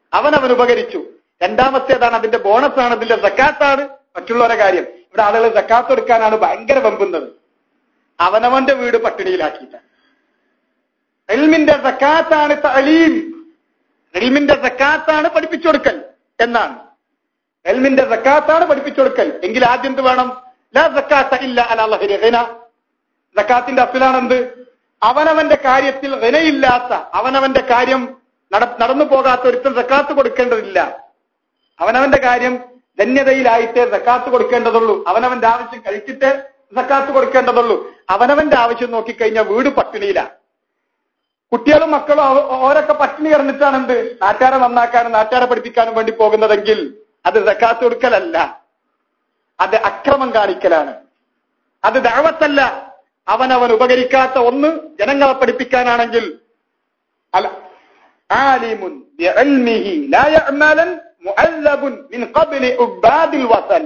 അവനവൻ ഉപകരിച്ചു രണ്ടാമത്തേതാണ് അതിന്റെ ബോണസാണ് അതിന്റെ സക്കാത്താണ് മറ്റുള്ളവരെ കാര്യം ഇവിടെ ആളുകൾ സക്കാത്ത് എടുക്കാനാണ് ഭയങ്കര വെമ്പുന്നത് അവനവന്റെ വീട് പട്ടിണിയിലാക്കിയിട്ട് എൽമിന്റെ സക്കാത്താണ് തലീം എൽമിന്റെ സക്കാത്താണ് പഠിപ്പിച്ചു കൊടുക്കൽ എന്നാണ് എൽമിന്റെ സക്കാത്താണ് പഠിപ്പിച്ചു കൊടുക്കൽ എങ്കിൽ ആദ്യം എന്ത് വേണം ലാ സക്കാത്ത ഇല്ല അലാഹന സക്കാത്തിന്റെ അഫിലാണ് എന്ത് അവനവന്റെ കാര്യത്തിൽ വിനയില്ലാത്ത അവനവന്റെ കാര്യം നട- നടന്നു പോകാത്ത ഒരുത്തൻ സക്കാത്ത് കൊടുക്കേണ്ടതില്ല അവനവന്റെ കാര്യം ധന്യതയിലായിട്ടേ സക്കാത്ത് കൊടുക്കേണ്ടതുള്ളൂ അവനവന്റെ ആവശ്യം കഴിച്ചിട്ട് സക്കാത്ത് കൊടുക്കേണ്ടതുള്ളൂ അവനവന്റെ ആവശ്യം നോക്കിക്കഴിഞ്ഞാൽ വീട് പട്ടിണിയിലാണ് കുട്ടികളും മക്കളും അവ- ഓരൊക്കെ പട്ടിണി കിടന്നിട്ടാണ് എന്ത് നാട്ടുകാരെ നന്നാക്കാനും നാട്ടുകാരെ പഠിപ്പിക്കാനും വേണ്ടി പോകുന്നതെങ്കിൽ അത് സക്കാത്ത് കൊടുക്കലല്ല അത് അക്രമം കാണിക്കലാണ് അത് ദഴവത്തല്ല അവനവൻ ഉപകരിക്കാത്ത ഒന്ന് ജനങ്ങളെ പഠിപ്പിക്കാനാണെങ്കിൽ അല്ല ആലിമുൻ ബിഇൽമിഹി ലാ യഅമലൻ മുഅല്ലബുൻ മിൻ ഖബ്ലി ഉബാദിൽ വസൻ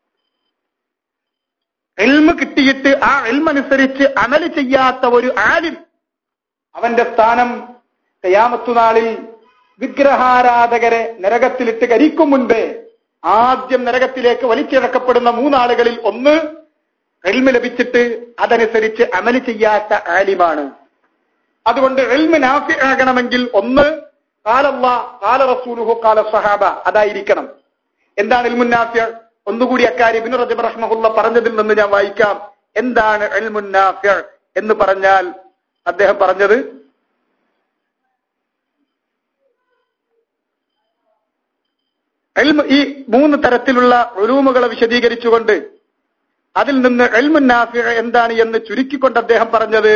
ഇൽമ് കിട്ടിയിട്ട് ആ ഇൽമനുസരിച്ച് അമല് ചെയ്യാത്ത ഒരു ആലിം അവന്റെ സ്ഥാനം കയാമത്തുനാളിൽ വിഗ്രഹാരാധകരെ നരകത്തിലിട്ട് കരിക്കും മുൻപേ ആദ്യം നരകത്തിലേക്ക് വലിച്ചിഴക്കപ്പെടുന്ന മൂന്നാളുകളിൽ ഒന്ന് എൽമ് ലഭിച്ചിട്ട് അതനുസരിച്ച് അമല് ചെയ്യാത്ത ആലിമാണ് അതുകൊണ്ട് എൽമ് നാഫി ആകണമെങ്കിൽ ഒന്ന് കാലല്ല കാല റസൂലുഹു കാല സഹാബ അതായിരിക്കണം എന്താണ് ഇൽമുൻ നാഫിയ ഒന്നുകൂടി അക്കാര്യം ഇബ്നു റജബ് റഹ്മഹുല്ല പറഞ്ഞതിൽ നിന്ന് ഞാൻ വായിക്കാം എന്താണ് ഇൽമുൻ നാഫിയ എന്ന് പറഞ്ഞാൽ അദ്ദേഹം പറഞ്ഞത് ഇൽമ് ഈ മൂന്ന് തരത്തിലുള്ള ഉലൂമുകളെ വിശദീകരിച്ചുകൊണ്ട് അതിൽ നിന്ന് ഇൽമുൻ നാഫിയ എന്താണ് എന്ന് ചുരുക്കിക്കൊണ്ട് അദ്ദേഹം പറഞ്ഞത്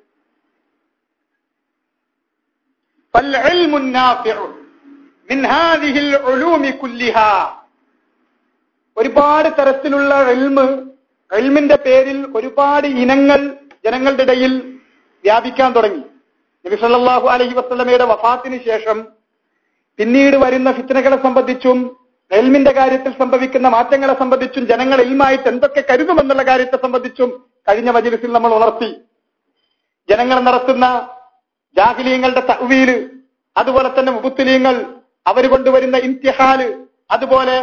فالعلم النافع من هذه العلوم كلها ഒരുപാട് തരത്തിലുള്ള എൽമ് എൽമിന്റെ പേരിൽ ഒരുപാട് ഇനങ്ങൾ ജനങ്ങളുടെ ഇടയിൽ വ്യാപിക്കാൻ തുടങ്ങി നബി സല്ലല്ലാഹു അലൈഹി വസല്ലമയുടെ വഫാത്തിന് ശേഷം പിന്നീട് വരുന്ന ഫിത്തനകളെ സംബന്ധിച്ചും എൽമിന്റെ കാര്യത്തിൽ സംഭവിക്കുന്ന മാറ്റങ്ങളെ സംബന്ധിച്ചും ജനങ്ങൾ എൽമായിട്ട് എന്തൊക്കെ കരുതുമെന്നുള്ള കാര്യത്തെ സംബന്ധിച്ചും കഴിഞ്ഞ മജിലിസിൽ നമ്മൾ ഉണർത്തി ജനങ്ങൾ നടത്തുന്ന ജാഹിലീങ്ങളുടെ തഹ്വീല് അതുപോലെ തന്നെ മുബുത്തലീങ്ങൾ അവർ കൊണ്ടുവരുന്ന ഇംതിഹാല് അതുപോലെ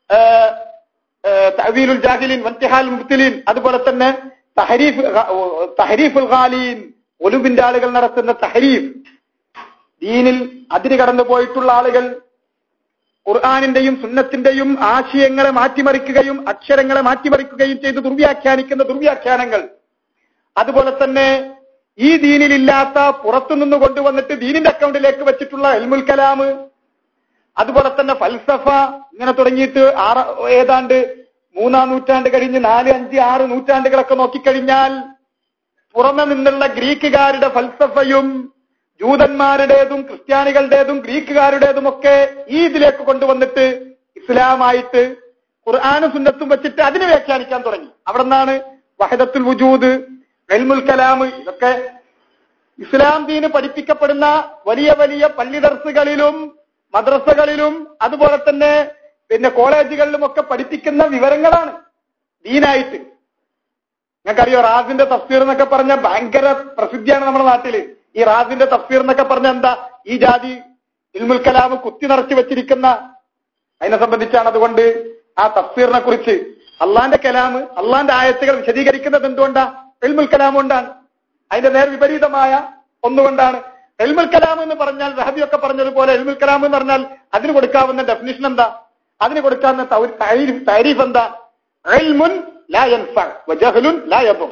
തഹവീലുൽ ജാഹിലീൻ വൻതിഹാൽ മുബുത്തലീൻ അതുപോലെ തന്നെ തഹരീഫ് തഹരീഫുൽ ഖാലീൻ ഒലുബിന്റെ ആളുകൾ നടത്തുന്ന തഹരീഫ് ദീനിൽ അതിര് കടന്നു പോയിട്ടുള്ള ആളുകൾ ഖുർആാനിന്റെയും സുന്നത്തിന്റെയും ആശയങ്ങളെ മാറ്റിമറിക്കുകയും അക്ഷരങ്ങളെ മാറ്റിമറിക്കുകയും ചെയ്ത് ദുർവ്യാഖ്യാനിക്കുന്ന ദുർവ്യാഖ്യാനങ്ങൾ അതുപോലെ തന്നെ ഈ ദീനിലില്ലാത്ത പുറത്തുനിന്ന് കൊണ്ടുവന്നിട്ട് ദീനിന്റെ അക്കൗണ്ടിലേക്ക് വെച്ചിട്ടുള്ള എൽമുൽ കലാമ് അതുപോലെ തന്നെ ഫൽസഫ ഇങ്ങനെ തുടങ്ങിയിട്ട് ആറ് ഏതാണ്ട് മൂന്നാം നൂറ്റാണ്ട് കഴിഞ്ഞ് നാല് അഞ്ച് ആറ് നൂറ്റാണ്ടുകളൊക്കെ നോക്കിക്കഴിഞ്ഞാൽ പുറമെ നിന്നുള്ള ഗ്രീക്കുകാരുടെ ഫൽസഫയും ജൂതന്മാരുടേതും ക്രിസ്ത്യാനികളുടേതും ഗ്രീക്കുകാരുടേതും ഒക്കെ ഈ ഇതിലേക്ക് കൊണ്ടുവന്നിട്ട് ഇസ്ലാമായിട്ട് ഖുർആാനും സുന്നത്തും വെച്ചിട്ട് അതിനെ വ്യാഖ്യാനിക്കാൻ തുടങ്ങി അവിടെ നിന്നാണ് വഹദത്തുൽ വുജൂദ് എൽമുൽ കലാം ഇതൊക്കെ ഇസ്ലാം ദീന് പഠിപ്പിക്കപ്പെടുന്ന വലിയ വലിയ പള്ളി ദർസുകളിലും മദ്രസകളിലും അതുപോലെ തന്നെ പിന്നെ കോളേജുകളിലും ഒക്കെ പഠിപ്പിക്കുന്ന വിവരങ്ങളാണ് ദീനായിട്ട് നിങ്ങൾക്കറിയോ റാസിന്റെ തഫ്സീർ എന്നൊക്കെ പറഞ്ഞ ഭയങ്കര പ്രസിദ്ധിയാണ് നമ്മുടെ നാട്ടില് ഈ റാസിന്റെ തഫ്സീർ എന്നൊക്കെ പറഞ്ഞ എന്താ ഈ ജാതി ഇൽമുൽ കലാം കുത്തി നിറച്ചു വെച്ചിരിക്കുന്ന അതിനെ സംബന്ധിച്ചാണ് അതുകൊണ്ട് ആ തഫ്സീറിനെ കുറിച്ച് അള്ളാന്റെ കലാം അള്ളാന്റെ ആയത്തുകൾ വിശദീകരിക്കുന്നത് എന്തുകൊണ്ടാ എൽമുൽ കലാം കൊണ്ടാണ് അതിന്റെ നേർ വിപരീതമായ ഒന്നുകൊണ്ടാണ് എൽമുൽ കലാം എന്ന് പറഞ്ഞാൽ റഹബിയൊക്കെ പറഞ്ഞതുപോലെ എൽമുൽ കലാം എന്ന് പറഞ്ഞാൽ അതിന് കൊടുക്കാവുന്ന ഡെഫിനിഷൻ എന്താ അതിന് കൊടുക്കാവുന്ന താരീഫ് എന്താ എൽമുൻ ലാ യൻഫഅ വജഹലുൻ ലാ യദുർ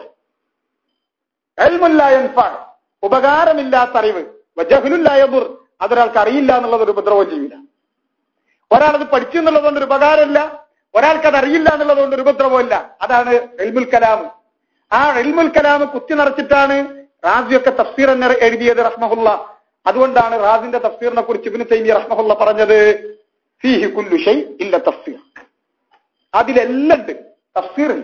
എൽമുൻ ലാ യൻഫഅ ഉപകാരമില്ലാത്ത അറിവ് വജഹലുൻ ലാ യദുർ അതൊരാൾക്ക് അറിയില്ല എന്നുള്ളത് ഒരു ഉപദ്രവം ചെയ്യില്ല ഒരാളത് പഠിച്ചു എന്നുള്ളതുകൊണ്ട് ഒരു ഉപകാരമില്ല ഒരാൾക്ക് അത് അറിയില്ല എന്നുള്ളതുകൊണ്ട് ഒരു ഉപദ്രവമില്ല അതാണ് എൽമുൽ കലാം ആ എൽമുൽ കലാം കുത്തി നിറച്ചിട്ടാണ് റാസിയൊക്കെ തഫ്സീർ എന്ന് എഴുതിയത് റഹ്മഹുല്ല അതുകൊണ്ടാണ് റാസിന്റെ തഫ്സീറിനെ കുറിച്ച് ഇബിന് തൈമി റഹ്മഹുല്ല പറഞ്ഞത് ഫീഹി കുല്ലു ഷൈ ഇല്ല തഫ്സീർ അതിലെല്ലാം ഉണ്ട് തഫ്സീറില്ല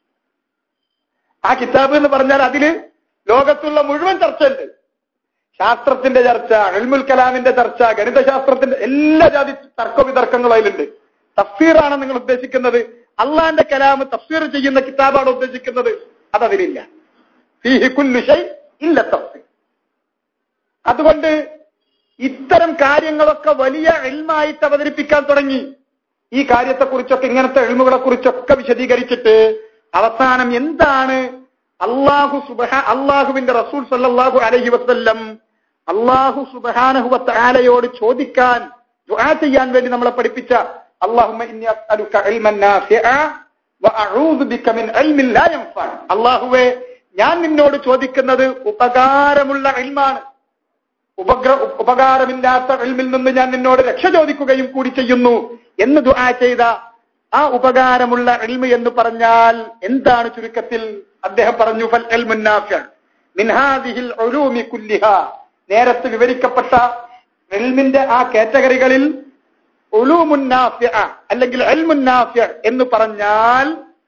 ആ കിതാബ് എന്ന് പറഞ്ഞാൽ അതില് ലോകത്തുള്ള മുഴുവൻ ചർച്ചയുണ്ട് ശാസ്ത്രത്തിന്റെ ചർച്ച എൽമുൽ കലാമിന്റെ ചർച്ച ഗണിതശാസ്ത്രത്തിന്റെ എല്ലാ ജാതി തർക്ക വിതർക്കങ്ങളും അതിലുണ്ട് തഫ്സീറാണ് നിങ്ങൾ ഉദ്ദേശിക്കുന്നത് അള്ളാന്റെ കലാം തഫ്സീർ ചെയ്യുന്ന കിതാബാണ് ഉദ്ദേശിക്കുന്നത് അതതിലില്ല ഫീഹി കുല്ലു ഷൈ ഇല്ല തഫ്സീർ അതുകൊണ്ട് ഇത്തരം കാര്യങ്ങളൊക്കെ വലിയ എൽമായിട്ട് അവതരിപ്പിക്കാൻ തുടങ്ങി ഈ കാര്യത്തെക്കുറിച്ചൊക്കെ ഇങ്ങനത്തെ എൽമുകളെ കുറിച്ചൊക്കെ വിശദീകരിച്ചിട്ട് അവസാനം എന്താണ് അള്ളാഹു സുബഹ അള്ളാഹുവിന്റെ റസൂൽ സല്ലല്ലാഹു അലൈഹി വസല്ലം അള്ളാഹു സുബഹാനഹുവത്ത് ആലയോട് ചോദിക്കാൻ ദുആ ചെയ്യാൻ വേണ്ടി നമ്മളെ പഠിപ്പിച്ച അള്ളാഹുമ്മ ഇന്നി അസ്അലുക ഇൽമൻ നാഫിഅ വഅഊദു ബിക മിൻ ഇൽമിൻ ലാ യൻഫഅ അള്ളാഹുവേ ഞാൻ നിന്നോട് ചോദിക്കുന്നത് ഉപകാരമുള്ള ഇൽമാണ് ഉപഗ്ര ഉപകാരമില്ലാത്ത ഇൽമിൽ നിന്ന് ഞാൻ നിന്നോട് രക്ഷ ചോദിക്കുകയും കൂടി ചെയ്യുന്നു എന്ന് ദുആ ചെയ്ത ആ ഉപകാരമുള്ള ഇൽമ് എന്ന് പറഞ്ഞാൽ എന്താണ് ചുരുക്കത്തിൽ അദ്ദേഹം പറഞ്ഞു ഫൽ ഇൽമുൻ നാഫിഅ മിൻ ഹാദിഹിൽ ഉലൂമി കുല്ലിഹാ നേരത്തെ വിവരിക്കപ്പെട്ട ഇൽമിന്റെ ആ കാറ്റഗറികളിൽ ഉലൂമുന്നാഫ്യ അല്ലെങ്കിൽ എൽമുന്നാഫ്യ എന്ന് പറഞ്ഞാൽ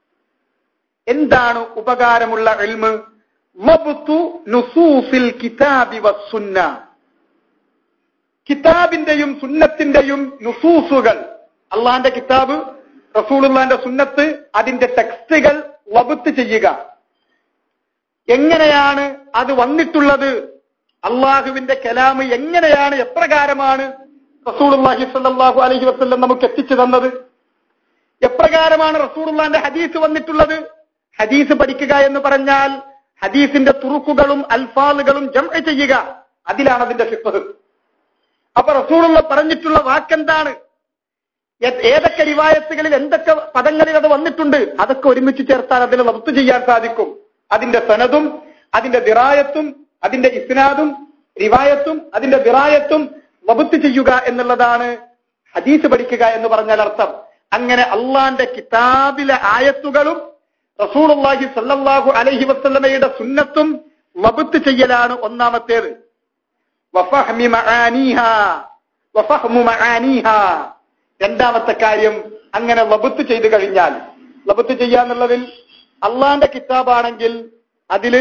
എന്താണ് ഉപകാരമുള്ള എൽമ് വബ്തു നുസൂസിൽ കിതാബി വസ്സുന്ന കിതാബിന്റെയും സുന്നത്തിന്റെയും നുസൂസുകൾ അള്ളാന്റെ കിതാബ് റസൂലുള്ളാന്റെ സുന്നത്ത് അതിന്റെ ടെക്സ്റ്റുകൾ വബുത്ത് ചെയ്യുക എങ്ങനെയാണ് അത് വന്നിട്ടുള്ളത് അള്ളാഹുവിന്റെ കലാമ് എങ്ങനെയാണ് എപ്രകാരമാണ് റസൂലുള്ളാഹി സ്വല്ലല്ലാഹു അലൈഹി വസല്ലം നമുക്ക് എത്തിച്ചു തന്നത് എപ്രകാരമാണ് റസൂലുള്ളാന്റെ ഹദീസ് വന്നിട്ടുള്ളത് ഹദീസ് പഠിക്കുക എന്ന് പറഞ്ഞാൽ ഹദീസിന്റെ തുറുക്കുകളും അൽഫാലുകളും ജം ചെയ്യുക അതിലാണ് അതിന്റെ ഫിഖ് അപ്പൊ റസൂലുള്ള പറഞ്ഞിട്ടുള്ള വാക്കെന്താണ് ഏ- ഏതൊക്കെ റിവായത്തുകളിൽ എന്തൊക്കെ പദങ്ങളിൽ അത് വന്നിട്ടുണ്ട് അതൊക്കെ ഒരുമിച്ച് ചേർത്താൽ അതിന് ലബ്ത്ത് ചെയ്യാൻ സാധിക്കും അതിന്റെ സനതും അതിന്റെ ദിറായത്തും അതിന്റെ ഇസ്നാദും റിവായത്തും അതിന്റെ ദിറായത്തും വബുത്ത് ചെയ്യുക എന്നുള്ളതാണ് ഹദീസ് പഠിക്കുക എന്ന് പറഞ്ഞാൽ അർത്ഥം അങ്ങനെ അള്ളാന്റെ കിതാബിലെ ആയത്തുകളും റസൂലുള്ളാഹി സല്ലല്ലാഹു അലൈഹി വസല്ലമയുടെ സുന്നത്തും വബുത്ത് ചെയ്യലാണ് ഒന്നാമത്തേത് വഫഹ്മി മആനീഹാ വഫഹ്മു മആനീഹാ രണ്ടാമത്തെ കാര്യം അങ്ങനെ ലബുത്ത് ചെയ്തു കഴിഞ്ഞാൽ ലബുത്ത് ചെയ്യാന്നുള്ളതിൽ അള്ളാന്റെ കിതാബാണെങ്കിൽ അതില്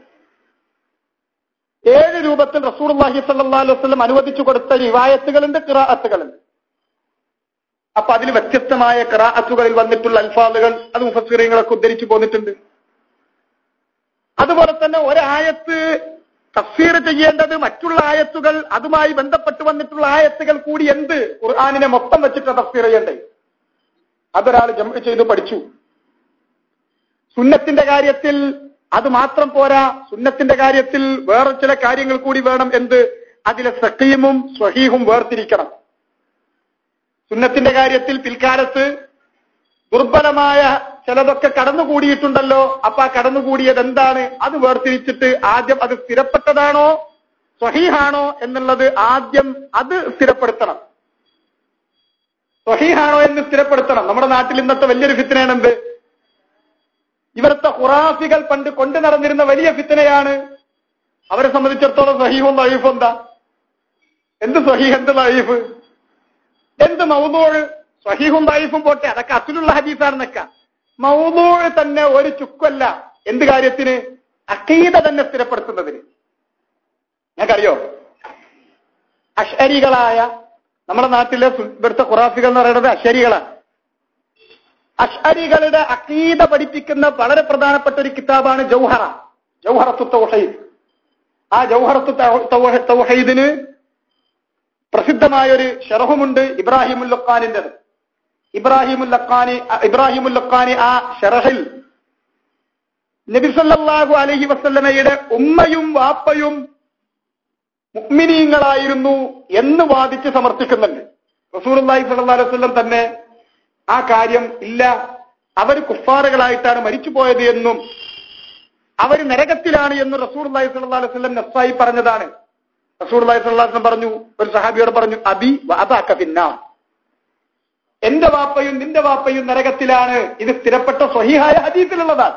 ഏഴ് രൂപത്തിൽ റസൂർഹി സല്ലാ അലൈഹി വസ്ലം അനുവദിച്ചു കൊടുത്ത റിവായത്തുകളുണ്ട് കിറാഅത്തുകളുണ്ട് അപ്പൊ അതിൽ വ്യത്യസ്തമായ കിറാഅത്തുകളിൽ വന്നിട്ടുള്ള അൽഫാദുകൾ അത് മുഫസ്സിറങ്ങളൊക്കെ ഉദ്ധരിച്ചു പോന്നിട്ടുണ്ട് അതുപോലെ തന്നെ ഒരായത്ത് തഫ്സീർ ചെയ്യേണ്ടത് മറ്റുള്ള ആയത്തുകൾ അതുമായി ബന്ധപ്പെട്ട് വന്നിട്ടുള്ള ആയത്തുകൾ കൂടി എന്ത് ഖുർആാനിനെ മൊത്തം വെച്ചിട്ട് തഫ്സീർ ചെയ്യണ്ടേ അതൊരാൾ ജമ്പ് ചെയ്ത് പഠിച്ചു സുന്നത്തിന്റെ കാര്യത്തിൽ അത് മാത്രം പോരാ സുന്നത്തിന്റെ കാര്യത്തിൽ വേറെ ചില കാര്യങ്ങൾ കൂടി വേണം എന്ത് അതിലെ സഖീമും സ്വഹീഹും വേർതിരിക്കണം സുന്നത്തിന്റെ കാര്യത്തിൽ പിൽക്കാലത്ത് ദുർബലമായ ചിലതൊക്കെ കടന്നുകൂടിയിട്ടുണ്ടല്ലോ അപ്പൊ ആ കടന്നുകൂടിയത് എന്താണ് അത് വേർതിരിച്ചിട്ട് ആദ്യം അത് സ്ഥിരപ്പെട്ടതാണോ സ്വഹീഹാണോ എന്നുള്ളത് ആദ്യം അത് സ്ഥിരപ്പെടുത്തണം സ്വഹീഹാണോ എന്ന് സ്ഥിരപ്പെടുത്തണം നമ്മുടെ നാട്ടിൽ ഇന്നത്തെ വലിയൊരു ഫിത്തനയാണ് എന്ത് ഇവിടുത്തെ ഖുറാഫികൾ പണ്ട് കൊണ്ടു നടന്നിരുന്ന വലിയ ഫിത്തനയാണ് അവരെ സംബന്ധിച്ചിടത്തോളം സഹീഫും ലൈഫും എന്താ എന്ത് സഹീഹ് എന്ത് ലൈഫ് എന്ത് മൗദൂഴ് സഹീഹും ലൈഫും പോട്ടെ അതൊക്കെ അസുലുള്ള ഹദീസാണെന്നൊക്കെ മൗദൂഴ് തന്നെ ഒരു ചുക്കല്ല എന്ത് കാര്യത്തിന് അക്കീത തന്നെ സ്ഥിരപ്പെടുത്തുന്നതിന് ഞങ്ങൾക്കറിയോ അഷരികളായ നമ്മുടെ നാട്ടിലെ സു- ഇവിടുത്തെ ഖുറാഫികൾ എന്ന് പറയുന്നത് അഷരികളാണ് അഷ്അരികളുടെ അക്കീത പഠിപ്പിക്കുന്ന വളരെ പ്രധാനപ്പെട്ട ഒരു കിതാബാണ് ജൗഹറ ജൗഹറത്തു തൗഹീദ് ആ ജൗഹറത്തു തൗ- തൗഹ- തൗഹീദിന് പ്രസിദ്ധമായ ഒരു ഷെറഹുമുണ്ട് ഇബ്രാഹിമുൽ ലക്കാനിൻ്റെത് ഇബ്രാഹിമുൽ ലക്കാനി ഇബ്രാഹിമുൽ ലക്കാനി ആ ഷെറഹിൽ നബിസല്ലാഹു അലഹി വസല്ലമയുടെ ഉമ്മയും വാപ്പയും മുഗ്മിനീങ്ങളായിരുന്നു എന്ന് വാദിച്ച് സമർത്ഥിക്കുന്നുണ്ട് റസൂൽ അലൈഹി സ്വല്ലല്ലാഹു അലൈഹി വസല്ലം തന്നെ ആ കാര്യം ഇല്ല അവർ കുഫാറുകളായിട്ടാണ് മരിച്ചുപോയത് എന്നും അവർ നരകത്തിലാണ് എന്ന് റസൂർ അള്ളഹി സ്വല്ലാ അലൈഹി സ്വലം നസ്സായി പറഞ്ഞതാണ് റസൂർ അള്ളഹി സ്വല്ലാ വസ്ലം പറഞ്ഞു ഒരു സഹാബിയോട് പറഞ്ഞു അബി അതാക്ക പിന്ന എന്റെ വാപ്പയും നിന്റെ വാപ്പയും നരകത്തിലാണ് ഇത് സ്ഥിരപ്പെട്ട സ്വഹിഹായ ഹദീസിലുള്ളതാണ്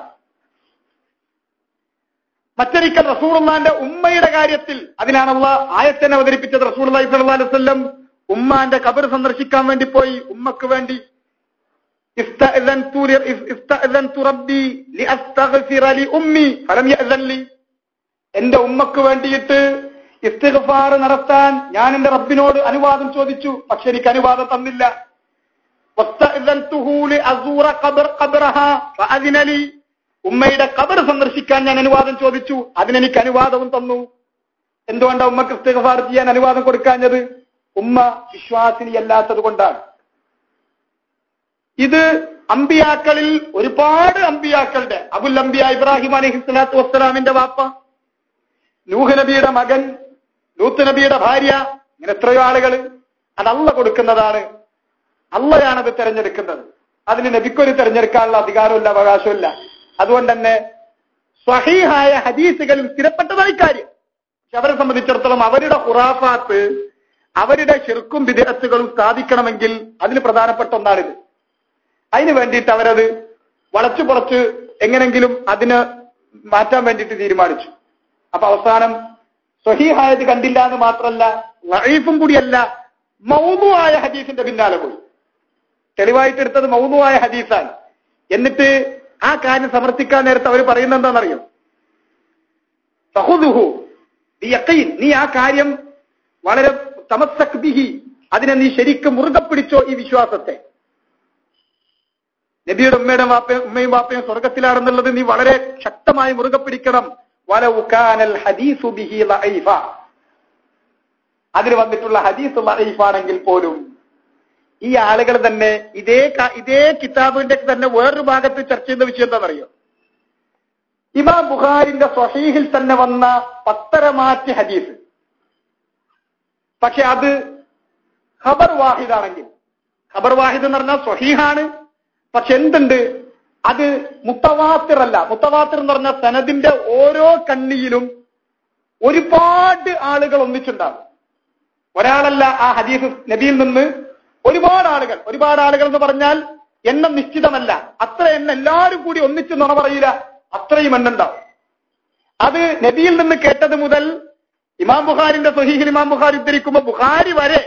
മറ്റൊരിക്കൽ റസൂർമാന്റെ ഉമ്മയുടെ കാര്യത്തിൽ അതിനാണുള്ള ആയത്തിനെ അവതരിപ്പിച്ചത് റസൂർ അലൈഹി സ്വല്ലാ അലൈഹി വസല്ലം ഉമ്മാന്റെ കബർ സന്ദർശിക്കാൻ വേണ്ടി പോയി ഉമ്മക്ക് വേണ്ടി استأذنت ل- استأذنت ربي لأستغفر لأمي فلم يأذن لي എന്റെ ഉമ്മക്ക് വേണ്ടിയിട്ട് ഇസ്തിഗ്ഫാർ നടത്താൻ ഞാൻ എന്റെ റബ്ബിനോട് അനുവാദം ചോദിച്ചു പക്ഷെ എനിക്ക് അനുവാദം തന്നില്ല واستأذنته لأزور قبر قبرها فأذن لي ഉമ്മയുടെ കബർ സന്ദർശിക്കാൻ ഞാൻ അനുവാദം ചോദിച്ചു അതിനെനിക്ക് അനുവാദവും തന്നു എന്തുകൊണ്ടാ ഉമ്മക്ക് ഇസ്തിഗ്ഫാർ ചെയ്യാൻ അനുവാദം കൊടുക്കാഞ്ഞത് ഉമ്മ വിശ്വാസിനിയല്ലാത്തത് കൊണ്ടാണ് ഇത് അമ്പിയാക്കളിൽ ഒരുപാട് അമ്പിയാക്കളുടെ അബുൽ അംബിയ ഇബ്രാഹിം അലഹി സ്വലാത്തു വസ്സലാമിന്റെ വാപ്പ നൂഹ് നബിയുടെ മകൻ ലൂത്ത് നബിയുടെ ഭാര്യ ഇങ്ങനെ എത്രയോ ആളുകൾ അത് അള്ള കൊടുക്കുന്നതാണ് അള്ളയാണത് തിരഞ്ഞെടുക്കുന്നത് അതിന് നബിക്കൊരു തിരഞ്ഞെടുക്കാനുള്ള അധികാരമില്ല അവകാശമില്ല അതുകൊണ്ട് തന്നെ സ്വഹീഹായ ഹദീസുകളിൽ സ്ഥിരപ്പെട്ടതായി കാര്യം പക്ഷെ അവരെ സംബന്ധിച്ചിടത്തോളം അവരുടെ ഹുറാഫാത്ത് അവരുടെ ശിർക്കും വിദേഹത്തുകളും സ്ഥാപിക്കണമെങ്കിൽ അതിന് പ്രധാനപ്പെട്ട ഒന്നാണിത് അതിന് വേണ്ടിയിട്ട് അവരത് വളച്ചു പൊളച്ച് എങ്ങനെങ്കിലും അതിന് മാറ്റാൻ വേണ്ടിയിട്ട് തീരുമാനിച്ചു അപ്പൊ അവസാനം സ്വഹീഹായത് കണ്ടില്ല എന്ന് മാത്രമല്ല ലൈഫും കൂടിയല്ല മൗതുവായ ഹദീസിന്റെ പിന്നാലെ പോയി തെളിവായിട്ട് എടുത്തത് മൗതുവായ ഹദീസാണ് എന്നിട്ട് ആ കാര്യം സമർത്ഥിക്കാൻ നേരത്ത് അവർ പറയുന്നത് എന്താണെന്നറിയോ സഹുദുഹു യക്കീൻ നീ ആ കാര്യം വളരെ തമസ്സക് ബിഹി അതിനെ നീ ശരിക്കും മുറുകെ പിടിച്ചോ ഈ വിശ്വാസത്തെ നബിയുടെ ഉമ്മയുടെ വാപ്പയും ഉമ്മയും വാപ്പയും സ്വർഗത്തിലാണെന്നുള്ളത് നീ വളരെ ശക്തമായി മുറുകെ പിടിക്കണം വല ഉക്കാനൽ ഹദീസു ബിഹി ലൈഫ അതിന് വന്നിട്ടുള്ള ഹദീസ് ലൈഫാണെങ്കിൽ പോലും ഈ ആളുകൾ തന്നെ ഇതേ ക- ഇതേ കിതാബിന്റെ തന്നെ വേറൊരു ഭാഗത്ത് ചർച്ച ചെയ്യുന്ന വിഷയം എന്താണെന്നറിയോ ഇമാം ബുഖാരിന്റെ സ്വഹീഹിൽ തന്നെ വന്ന പത്തരമാറ്റ് ഹദീസ് പക്ഷെ അത് ഖബർ വാഹിദാണെങ്കിൽ ഖബർ വാഹിദ് എന്ന് പറഞ്ഞാൽ സ്വഹീഹാണ് പക്ഷെ എന്തുണ്ട് അത് മുത്തവാത്തിർ അല്ല മുത്തവാത്തിർ എന്ന് പറഞ്ഞാൽ സനദിന്റെ ഓരോ കണ്ണിയിലും ഒരുപാട് ആളുകൾ ഒന്നിച്ചുണ്ടാകും ഒരാളല്ല ആ ഹദീസ് നബിയിൽ നിന്ന് ഒരുപാട് ആളുകൾ ഒരുപാട് ആളുകൾ എന്ന് പറഞ്ഞാൽ എണ്ണം നിശ്ചിതമല്ല അത്ര എണ്ണം എല്ലാവരും കൂടി ഒന്നിച്ച് നുണ പറയില്ല അത്രയും എണ്ണം ഉണ്ടാവും അത് നബിയിൽ നിന്ന് കേട്ടത് മുതൽ ഇമാം ബുഖാരിന്റെ സഹീഹിൽ ഇമാം ബുഖാരി ഉദ്ധരിക്കുമ്പോൾ ബുഖാരി വരെ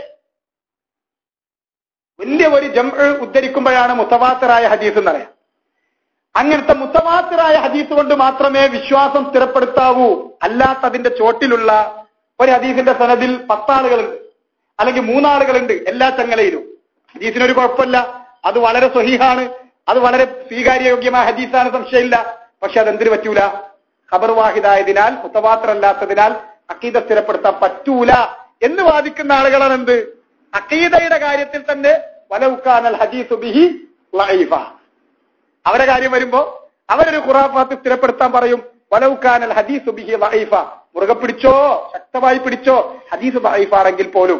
വലിയ ഒരു ജം ഉദ്ധരിക്കുമ്പോഴാണ് മുത്തവാത്തറായ ഹദീസ് എന്ന് പറയാം അങ്ങനത്തെ മുത്തവാത്തറായ ഹദീസ് കൊണ്ട് മാത്രമേ വിശ്വാസം സ്ഥിരപ്പെടുത്താവൂ അല്ലാത്തതിന്റെ ചോട്ടിലുള്ള ഒരു ഹദീസിന്റെ സനദിൽ പത്താളുകളുണ്ട് അല്ലെങ്കിൽ മൂന്നാളുകളുണ്ട് എല്ലാ ചങ്ങലയിലും ഹദീസിനൊരു കുഴപ്പമില്ല അത് വളരെ സ്വഹീഹാണ് അത് വളരെ സ്വീകാര്യയോഗ്യമായ ഹദീസാണ് സംശയമില്ല പക്ഷെ അതെന്തിനു പറ്റൂല ഖബർ വാഹിദായതിനാൽ മുത്തവാത്രല്ലാത്തതിനാൽ അക്കീദ സ്ഥിരപ്പെടുത്താൻ പറ്റൂല എന്ന് വാദിക്കുന്ന ആളുകളാണ് എന്ത് അക്കീദയുടെ കാര്യത്തിൽ തന്നെ വലവുക്കാനൽ ഹദീസു ബിഹി ലൈഫ അവരെ കാര്യം വരുമ്പോ അവരൊരു ഖുറാഫാത്ത് സ്ഥിരപ്പെടുത്താൻ പറയും വലവുക്കാനൽ ഹദീസു ബിഹി ലൈഫ മുറുകെ പിടിച്ചോ ശക്തമായി പിടിച്ചോ ഹദീസ് ലൈഫാണെങ്കിൽ പോലും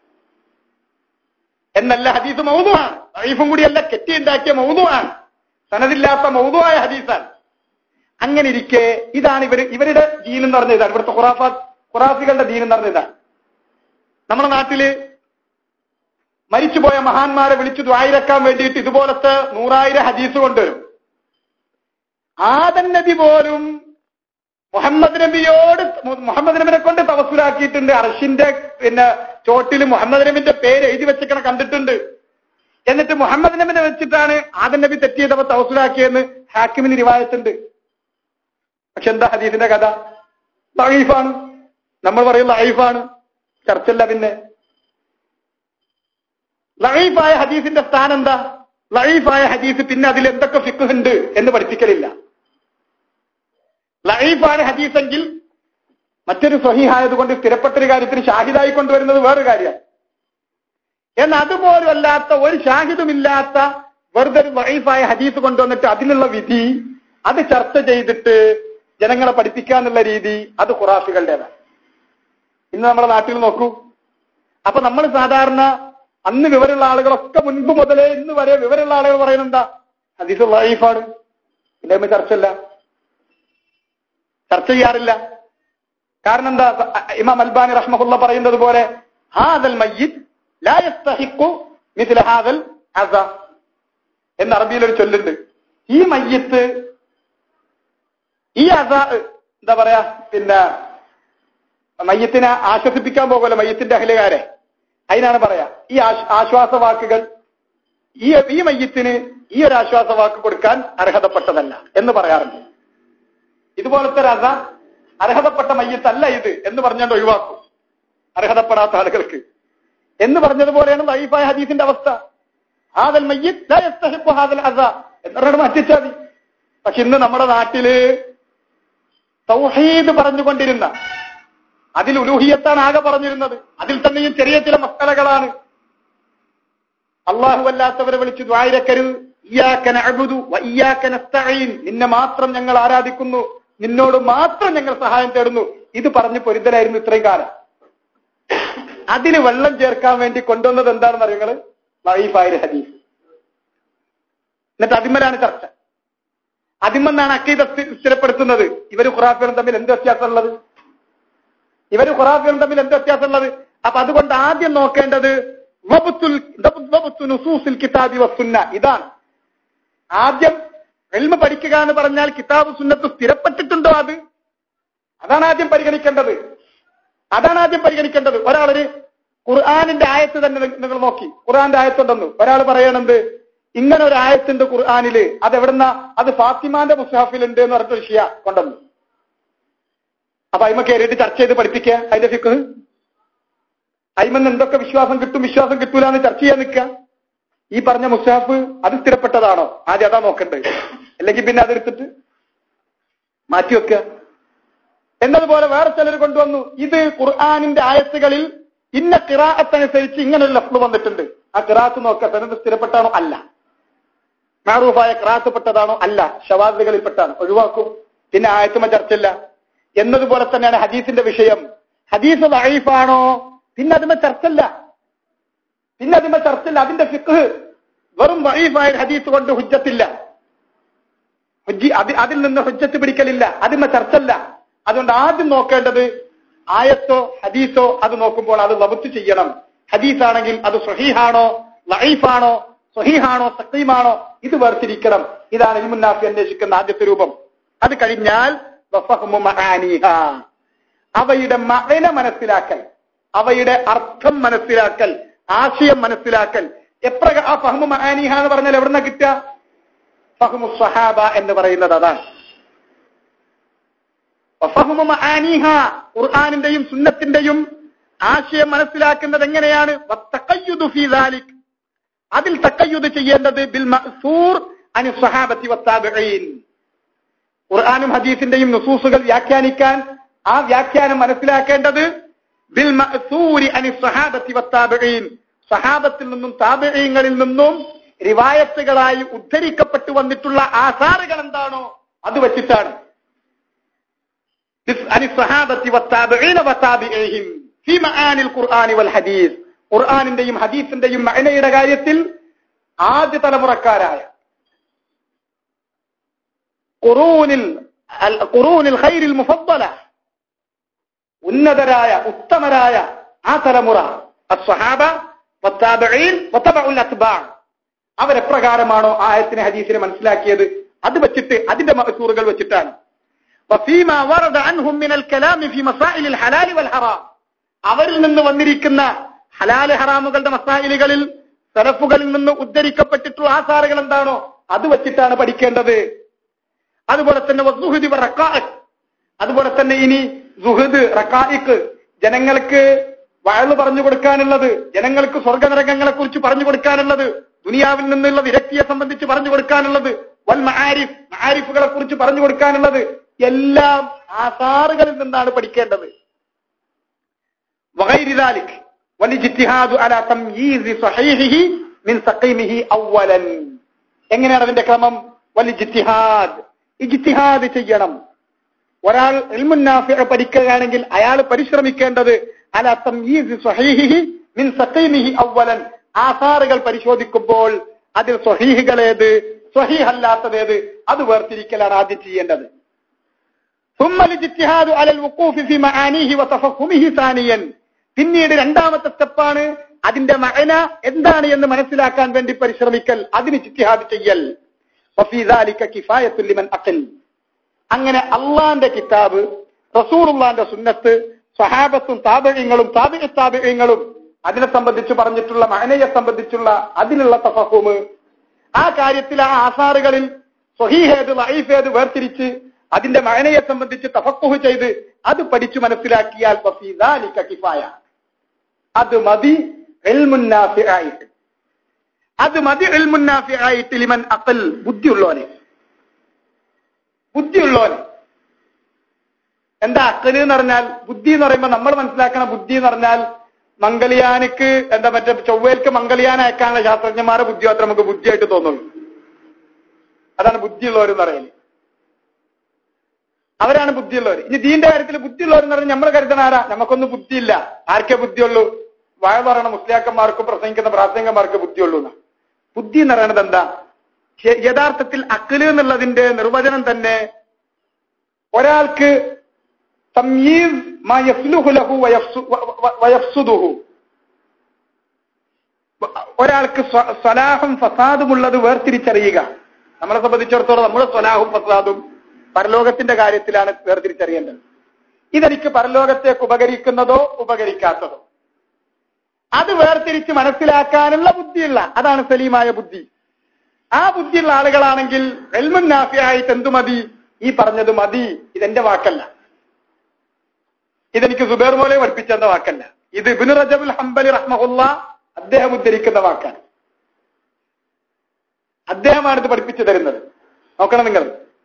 എന്നല്ല ഹദീസ് മൗതുവാണ് ലൈഫും കൂടിയല്ല കെട്ടിയുണ്ടാക്കിയ മൗതുവാണ് സനദില്ലാത്ത മൗതുവായ ഹദീസാണ് അങ്ങനെ ഇരിക്കെ ഇതാണ് ഇവർ ഇവരുടെ ദീൻ എന്ന് പറഞ്ഞ ഇതാണ് ഇവിടുത്തെ ഖുറാഫാ ഖുറാഫികളുടെ ദീൻ എന്ന് പറഞ്ഞ ഇതാണ് നമ്മുടെ നാട്ടില് മരിച്ചുപോയ മഹാന്മാരെ വിളിച്ചു ദ്വായിരക്കാൻ വേണ്ടിയിട്ട് ഇതുപോലത്തെ നൂറായിരം ഹദീസ് കൊണ്ടുവരും ആദൻ നബി പോലും മുഹമ്മദ് നബിയോട് മുഹമ്മദ് നബിനെ കൊണ്ട് തവസുലാക്കിയിട്ടുണ്ട് അർഷിന്റെ പിന്നെ ചോട്ടിൽ മുഹമ്മദ് നബിന്റെ പേര് എഴുതി വെച്ചിക്കണ കണ്ടിട്ടുണ്ട് എന്നിട്ട് മുഹമ്മദ് നബിനെ വെച്ചിട്ടാണ് ആദൻ നബി തെറ്റിയതവ തവസുലാക്കിയെന്ന് ഹാക്കിമിന് റിവായത്തുണ്ട് പക്ഷെ എന്താ ഹദീസിന്റെ കഥ ലൈഫാണ് നമ്മൾ പറയും ലൈഫാണ് ചർച്ചല്ല പിന്നെ ലൈഫായ ഹദീസിന്റെ സ്ഥാനം എന്താ ലൈഫായ ഹദീസ് പിന്നെ അതിൽ എന്തൊക്കെ ഫിക്കുണ്ട് എന്ന് പഠിപ്പിക്കലില്ല ലൈഫാണ് ഹദീസെങ്കിൽ മറ്റൊരു സ്വഹീഹായതുകൊണ്ട് സ്ഥിരപ്പെട്ടൊരു കാര്യത്തിന് ഷാഹിദായി കൊണ്ടുവരുന്നത് വേറൊരു കാര്യമാണ് എന്നാൽ അതുപോലും അല്ലാത്ത ഒരു ഷാഹിദുമില്ലാത്ത വെറുതെ ഒരു ലൈഫായ ഹദീസ് കൊണ്ടുവന്നിട്ട് അതിലുള്ള വിധി അത് ചർച്ച ചെയ്തിട്ട് ജനങ്ങളെ പഠിപ്പിക്കാന്നുള്ള രീതി അത് ഖുറാഫികളുടേതാണ് ഇന്ന് നമ്മുടെ നാട്ടിൽ നോക്കൂ അപ്പൊ നമ്മൾ സാധാരണ അന്ന് വിവരമുള്ള ആളുകളൊക്കെ മുൻപ് മുതലേ ഇന്ന് വരെ വിവരമുള്ള ആളുകൾ പറയുന്നുണ്ടാ ഹദീസ് ലൈഫാണ് പിന്നെ നമ്മൾ ചർച്ചയില്ല ചർച്ച ചെയ്യാറില്ല കാരണം എന്താ ഇമാം അൽബാനി റഹ്മഹുല്ല പറയുന്നത് പോലെ ഹാദൽ മയ്യിദ് ലാ യസ്തഹിഖു മിഥ്ല ഹാദൽ അസ എന്ന് അറബിയിൽ ഒരു ചൊല്ലുണ്ട് ഈ മയ്യത്ത് ഈ അസ എന്താ പറയാ പിന്നെ മയ്യത്തിനെ ആശ്വസിപ്പിക്കാൻ പോകുമല്ലോ മയ്യത്തിന്റെ അഖിലുകാരെ അതിനാണ് പറയാ ഈ ആശ്- ആശ്വാസ വാക്കുകൾ ഈ ഈ മയ്യത്തിന് ഈ ഒരു ആശ്വാസ വാക്ക് കൊടുക്കാൻ അർഹതപ്പെട്ടതല്ല എന്ന് പറയാറുണ്ട് ഇതുപോലത്തെ രസ അർഹതപ്പെട്ട മയ്യത്തല്ല ഇത് എന്ന് പറഞ്ഞുകൊണ്ട് ഒഴിവാക്കും അർഹതപ്പെടാത്ത ആളുകൾക്ക് എന്ന് പറഞ്ഞതുപോലെയാണ് ലൈഫായ ഹദീസിന്റെ അവസ്ഥ ഹാദൽ മയ്യത്ത് ലാ യസ്തഹിഖു ഹാദൽ അസ എന്നൊരാൾ മാറ്റിച്ചാൽ മതി പക്ഷെ ഇന്ന് നമ്മുടെ നാട്ടില് തൗഹീദ് പറഞ്ഞുകൊണ്ടിരുന്ന അതിൽ ഉലൂഹിയത്താണ് ആകെ പറഞ്ഞിരുന്നത് അതിൽ തന്നെയും ചെറിയ ചില മക്കളകളാണ് അള്ളാഹു അല്ലാത്തവരെ വിളിച്ച് ദ്വായിരക്കരുത് ഇയ്യാക്കന അഴുതു വയ്യാക്കനസ്തഈൻ നിന്നെ മാത്രം ഞങ്ങൾ ആരാധിക്കുന്നു നിന്നോട് മാത്രം ഞങ്ങൾ സഹായം തേടുന്നു ഇത് പറഞ്ഞ് പൊരുത്തലായിരുന്നു ഇത്രയും കാലം അതിന് വെള്ളം ചേർക്കാൻ വേണ്ടി കൊണ്ടുവന്നത് എന്താണെന്ന് അറിയുന്നത് വൈഫായ ഹദീസ് എന്നിട്ട് അതിമലാണ് ചർച്ച അതിമെന്നാണ് അക്കീത സ്ഥി- സ്ഥിരപ്പെടുത്തുന്നത് ഇവര് ഖുറാഫികളും തമ്മിൽ എന്ത് വ്യത്യാസമുള്ളത് ഇവര് ഖുറാഫികളും തമ്മിൽ എന്ത് വ്യത്യാസമുള്ളത് അപ്പൊ അതുകൊണ്ട് ആദ്യം നോക്കേണ്ടത് വബുത്തുൽ- വബുത്തു നുസൂസിൽ കിതാബി വസുന്ന ഇതാണ് ആദ്യം എൽമ പഠിക്കുക എന്ന് പറഞ്ഞാൽ കിതാബ് സുന്നത്ത് സ്ഥിരപ്പെട്ടിട്ടുണ്ടോ അത് അതാണ് ആദ്യം പരിഗണിക്കേണ്ടത് അതാണ് ആദ്യം പരിഗണിക്കേണ്ടത് ഒരാളൊരു ഖുർആാനിന്റെ ആയത്ത് തന്നെ നി- നിങ്ങൾ നോക്കി ഖുർആന്റെ ആയത്തുണ്ടെന്ന് ഒരാൾ പറയണത് ഇങ്ങനെ ഒരു ആയത്തുണ്ട് ഖുർആാനില് അത് എവിടുന്ന അത് ഫാത്തിമാന്റെ മുസ്ഹാഫിലുണ്ട് എന്ന് പറഞ്ഞിട്ട് ഷിയ കൊണ്ടുവന്നു അപ്പൊ അയിമ കയറിയിട്ട് ചർച്ച ചെയ്ത് പഠിപ്പിക്കുക അതിന്റെ ഫിക്ക് അയിമെന്ന് എന്തൊക്കെ വിശ്വാസം കിട്ടും വിശ്വാസം കിട്ടൂല എന്ന് ചർച്ച ചെയ്യാൻ നിൽക്കുക ഈ പറഞ്ഞ മുസ്ഹാഫ് അത് സ്ഥിരപ്പെട്ടതാണോ ആദ്യം അതാ നോക്കണ്ടേ അല്ലെങ്കിൽ പിന്നെ അതെടുത്തിട്ട് മാറ്റി വെക്കുക എന്നതുപോലെ വേറെ ചിലർ കൊണ്ടുവന്നു ഇത് ഖുർആാനിന്റെ ആയത്തുകളിൽ ഇന്ന കിറാഅത്തനുസരിച്ച് ഇങ്ങനെ ഒരു ലഫ്ല് വന്നിട്ടുണ്ട് ആ കിറാത്ത് നോക്കുക സനത് സ്ഥിരപ്പെട്ടാണോ അല്ല മാറൂഫായ കിറാത്തപ്പെട്ടതാണോ അല്ല ഷവാദുകളിൽപ്പെട്ടാണ് ഒഴിവാക്കും പിന്നെ ആയത്തുമ ചർച്ചയില്ല എന്നതുപോലെ തന്നെയാണ് ഹദീസിന്റെ വിഷയം ഹദീസ് വഴീഫാണോ പിന്നെ അതിമ ചർച്ചല്ല പിന്നെ അതിമ ചർച്ചയില്ല അതിന്റെ ഫിഖ് വെറും വഴീഫായ ഹദീസ് കൊണ്ട് ഹുജ്ജത്തില്ല ഹുജ്ജി- അതി- അതിൽ നിന്ന് ഹുജ്ജത്ത് പിടിക്കലില്ല അതിമ ചർച്ചല്ല അതുകൊണ്ട് ആദ്യം നോക്കേണ്ടത് ആയത്തോ ഹദീസോ അത് നോക്കുമ്പോൾ അത് ലബത്ത് ചെയ്യണം ഹദീസാണെങ്കിൽ അത് സ്വഹീഹാണോ ലൈഫാണോ സ്വഹീഹാണോ സക്കീമാണോ ഇത് വേർതിരിക്കണം ഇതാണ് ഈ മുന്നാഫി അന്വേഷിക്കുന്ന ആദ്യത്തെ രൂപം അത് കഴിഞ്ഞാൽ വഫഹ്മു മആനീഹ. അവയുടെ മഅന മനസ്സിലാക്കൽ അവയുടെ അർത്ഥം മനസ്സിലാക്കൽ ആശയം മനസ്സിലാക്കൽ എപ്രക ആ ഫഹ്മു മആനീഹ എന്ന് പറഞ്ഞാൽ എവിടുന്ന കിട്ടുക ഫഹ്മു സ്വഹാബ എന്ന് പറയുന്നത് അതാണ് വഫഹ്മു മആനീഹ. ഖുർആനിന്റെയും സുന്നത്തിന്റെയും ആശയം മനസ്സിലാക്കുന്നത് എങ്ങനെയാണ് വത്തഖയ്യുദു ഫീ ദാലിക്. അതിൽ തക്കയ്യുദ് ചെയ്യേണ്ടത് ബിൽ മഅ്സൂർ അനി സ്വഹാബത്തി വത്താബിഈൻ ഖുർആനും ഹദീസിന്റെയും നുസൂസുകൾ വ്യാഖ്യാനിക്കാൻ ആ വ്യാഖ്യാനം മനസ്സിലാക്കേണ്ടത് ബിൽ മഅ്സൂരി അനി സ്വഹാബത്തി വത്താബിഈൻ സഹാബത്തിൽ നിന്നും താബിഈങ്ങളിൽ നിന്നും റിവായത്തുകളായി ഉദ്ധരിക്കപ്പെട്ടു വന്നിട്ടുള്ള ആസാറുകൾ എന്താണോ അത് വെച്ചിട്ടാണ് عن الصحابة والتابعين وتابعيهم في معاني القرآن والحديث ഖുർആാനിന്റെയും ഹദീസിന്റെയും മഅനയുടെ കാര്യത്തിൽ ആദ്യ തലമുറക്കാരായ ഖുറൂനിൽ അൽ ഖുറൂനിൽ ഖൈരിൽ മുഫദ്ദല ഉന്നതരായ ഉത്തമരായ ആ തലമുറ അസ്വഹാബ വത്താബഈൻ വത്തബഉൽ അത്ബാ അവരെപ്രകാരമാണോ ആയത്തിനെ ഹദീസിനെ മനസ്സിലാക്കിയത് അത് വെച്ചിട്ട് അതിന്റെ മഹസൂറുകൾ വെച്ചിട്ടാണ് وفيما ورد عنهم من الكلام في مسائل الحلال والحرام അവരിൽ നിന്ന് വന്നിരിക്കുന്ന ഹലാല് ഹറാമുകളുടെ മസായിലുകളിൽ സലഫുകളിൽ നിന്ന് ഉദ്ധരിക്കപ്പെട്ടിട്ടുള്ള ആസാറുകൾ എന്താണോ അത് വെച്ചിട്ടാണ് പഠിക്കേണ്ടത് അതുപോലെ തന്നെ വസുഹുദി വ റക്കാഇഖ്. അതുപോലെ തന്നെ ഇനി സുഹദ് റക്കായിക്ക് ജനങ്ങൾക്ക് വയല് പറഞ്ഞു കൊടുക്കാനുള്ളത് ജനങ്ങൾക്ക് സ്വർഗനരകങ്ങളെ കുറിച്ച് പറഞ്ഞു കൊടുക്കാനുള്ളത് ദുനിയാവിൽ നിന്നുള്ള വിരക്തിയെ സംബന്ധിച്ച് പറഞ്ഞു കൊടുക്കാനുള്ളത് വൽ മആരിഫ് മആരിഫുകളെ കുറിച്ച് പറഞ്ഞു കൊടുക്കാനുള്ളത് എല്ലാം ആസാറുകളിൽ നിന്നാണ് പഠിക്കേണ്ടത് وغير ذلك والاجتهاد على تمييز صحيحه من سقيمه اولا എങ്ങനെയാണ് അതിന്റെ ക്രമം വലിജിത്തിഹാദ് ഇജിത്തിഹാദ് ചെയ്യണം ഒരാൾ ഇൽമുന്നാഫിഅ പഠിക്കുകയാണെങ്കിൽ അയാൾ പരിശ്രമിക്കേണ്ടത് അല തംയീസ് സ്വഹീഹിഹി മിൻ സഖീമിഹി അവലൻ ആസാറുകൾ പരിശോധിക്കുമ്പോൾ അതിൽ സ്വഹീഹുകളേത് സ്വഹീഹല്ലാത്തതേത് അത് വേർതിരിക്കലാണ് ആദ്യം ചെയ്യേണ്ടത് ثم الاجتهاد على الوقوف في معانيه وتفهمه ثانيا പിന്നീട് രണ്ടാമത്തെ സ്റ്റെപ്പാണ് അതിന്റെ മഅന എന്താണ് എന്ന് മനസ്സിലാക്കാൻ വേണ്ടി പരിശ്രമിക്കൽ അതിന് ജിത്തിഹാദ് ചെയ്യൽ وفي ذلك كفاية لمن أقل അങ്ങനെ അള്ളാന്റെ കിതാബ് റസൂറുള്ളാന്റെ സുന്നത്ത് സഹാബത്തും താപര്യങ്ങളും താപിക താപികങ്ങളും അതിനെ സംബന്ധിച്ച് പറഞ്ഞിട്ടുള്ള മഅനയെ സംബന്ധിച്ചുള്ള അതിനുള്ള തഫഹുമ് ആ കാര്യത്തിൽ ആ ആസാറുകളിൽ സ്വഹീഹേത് ലൈഫേത് വേർതിരിച്ച് അതിന്റെ മഅനയെ സംബന്ധിച്ച് തഫക്കുഹ് ചെയ്ത് അത് പഠിച്ചു മനസ്സിലാക്കിയാൽ വഫീ ദാലിക കിഫായ അത് മതി ഇൽമുന്നാഫി ആയിട്ട് അത് മതി ഇൽമുന്നാഫി ആയിട്ട് ലിമൻ അക്കൽ ബുദ്ധിയുള്ളവനെ ബുദ്ധിയുള്ളവന് എന്താ അക്കല് എന്ന് പറഞ്ഞാൽ ബുദ്ധി എന്ന് പറയുമ്പോൾ നമ്മൾ മനസ്സിലാക്കണ ബുദ്ധി എന്ന് പറഞ്ഞാൽ മംഗളിയാനിക്ക് എന്താ മറ്റേ ചൊവ്വയിൽക്ക് മംഗളിയാൻ അയക്കാനുള്ള ശാസ്ത്രജ്ഞന്മാരെ ബുദ്ധി മാത്രമേ നമുക്ക് ബുദ്ധിയായിട്ട് തോന്നുള്ളൂ അതാണ് ബുദ്ധിയുള്ളവരെന്ന് പറയുന്നത് അവരാണ് ബുദ്ധിയുള്ളവർ ഇനി ദീന്റെ കാര്യത്തിൽ ബുദ്ധിയുള്ളവർ എന്ന് പറഞ്ഞാൽ നമ്മൾ കരുതണ ആരാ നമുക്കൊന്നും ബുദ്ധിയില്ല ആർക്കേ ബുദ്ധിയുള്ളൂ വാഴ പറയണ മുസ്ലിയാക്കന്മാർക്കും പ്രസംഗിക്കുന്ന പ്രാസംഗികന്മാർക്ക് ബുദ്ധിയുള്ളൂ എന്നാ ബുദ്ധി എന്ന് പറയുന്നത് എന്താ യ- യഥാർത്ഥത്തിൽ അക്കല് എന്നുള്ളതിന്റെ നിർവചനം തന്നെ ഒരാൾക്ക് തംയീസ് മാ യസ്ലുഹു ലഹു വയഫ്സു- വ- വ- വയഫ്സുദുഹു. ഒരാൾക്ക് സ്വ- സ്വലാഹും ഫസാദുമുള്ളത് വേർതിരിച്ചറിയുക നമ്മളെ സംബന്ധിച്ചിടത്തോളം നമ്മുടെ സ്വലാഹും ഫസാദും പരലോകത്തിന്റെ കാര്യത്തിലാണ് വേർതിരിച്ചറിയേണ്ടത് ഇതെനിക്ക് പരലോകത്തേക്ക് ഉപകരിക്കുന്നതോ ഉപകരിക്കാത്തതോ അത് വേർതിരിച്ച് മനസ്സിലാക്കാനുള്ള ബുദ്ധിയുള്ള അതാണ് സലീമായ ബുദ്ധി ആ ബുദ്ധിയുള്ള ആളുകളാണെങ്കിൽ എൽമുൻ നാഫിയായിട്ട് എന്തു മതി ഈ പറഞ്ഞത് മതി ഇതെന്റെ വാക്കല്ല ഇതെനിക്ക് സുബേർ മോലെ പഠിപ്പിച്ചെന്ന വാക്കല്ല ഇത് ഇബിന് റജബുൽ ഹംബലി റഹ്മഹുല്ല അദ്ദേഹം ഉദ്ധരിക്കുന്ന വാക്കാണ് അദ്ദേഹമാണ് ഇത് പഠിപ്പിച്ചു തരുന്നത് നോക്കണം നിങ്ങൾ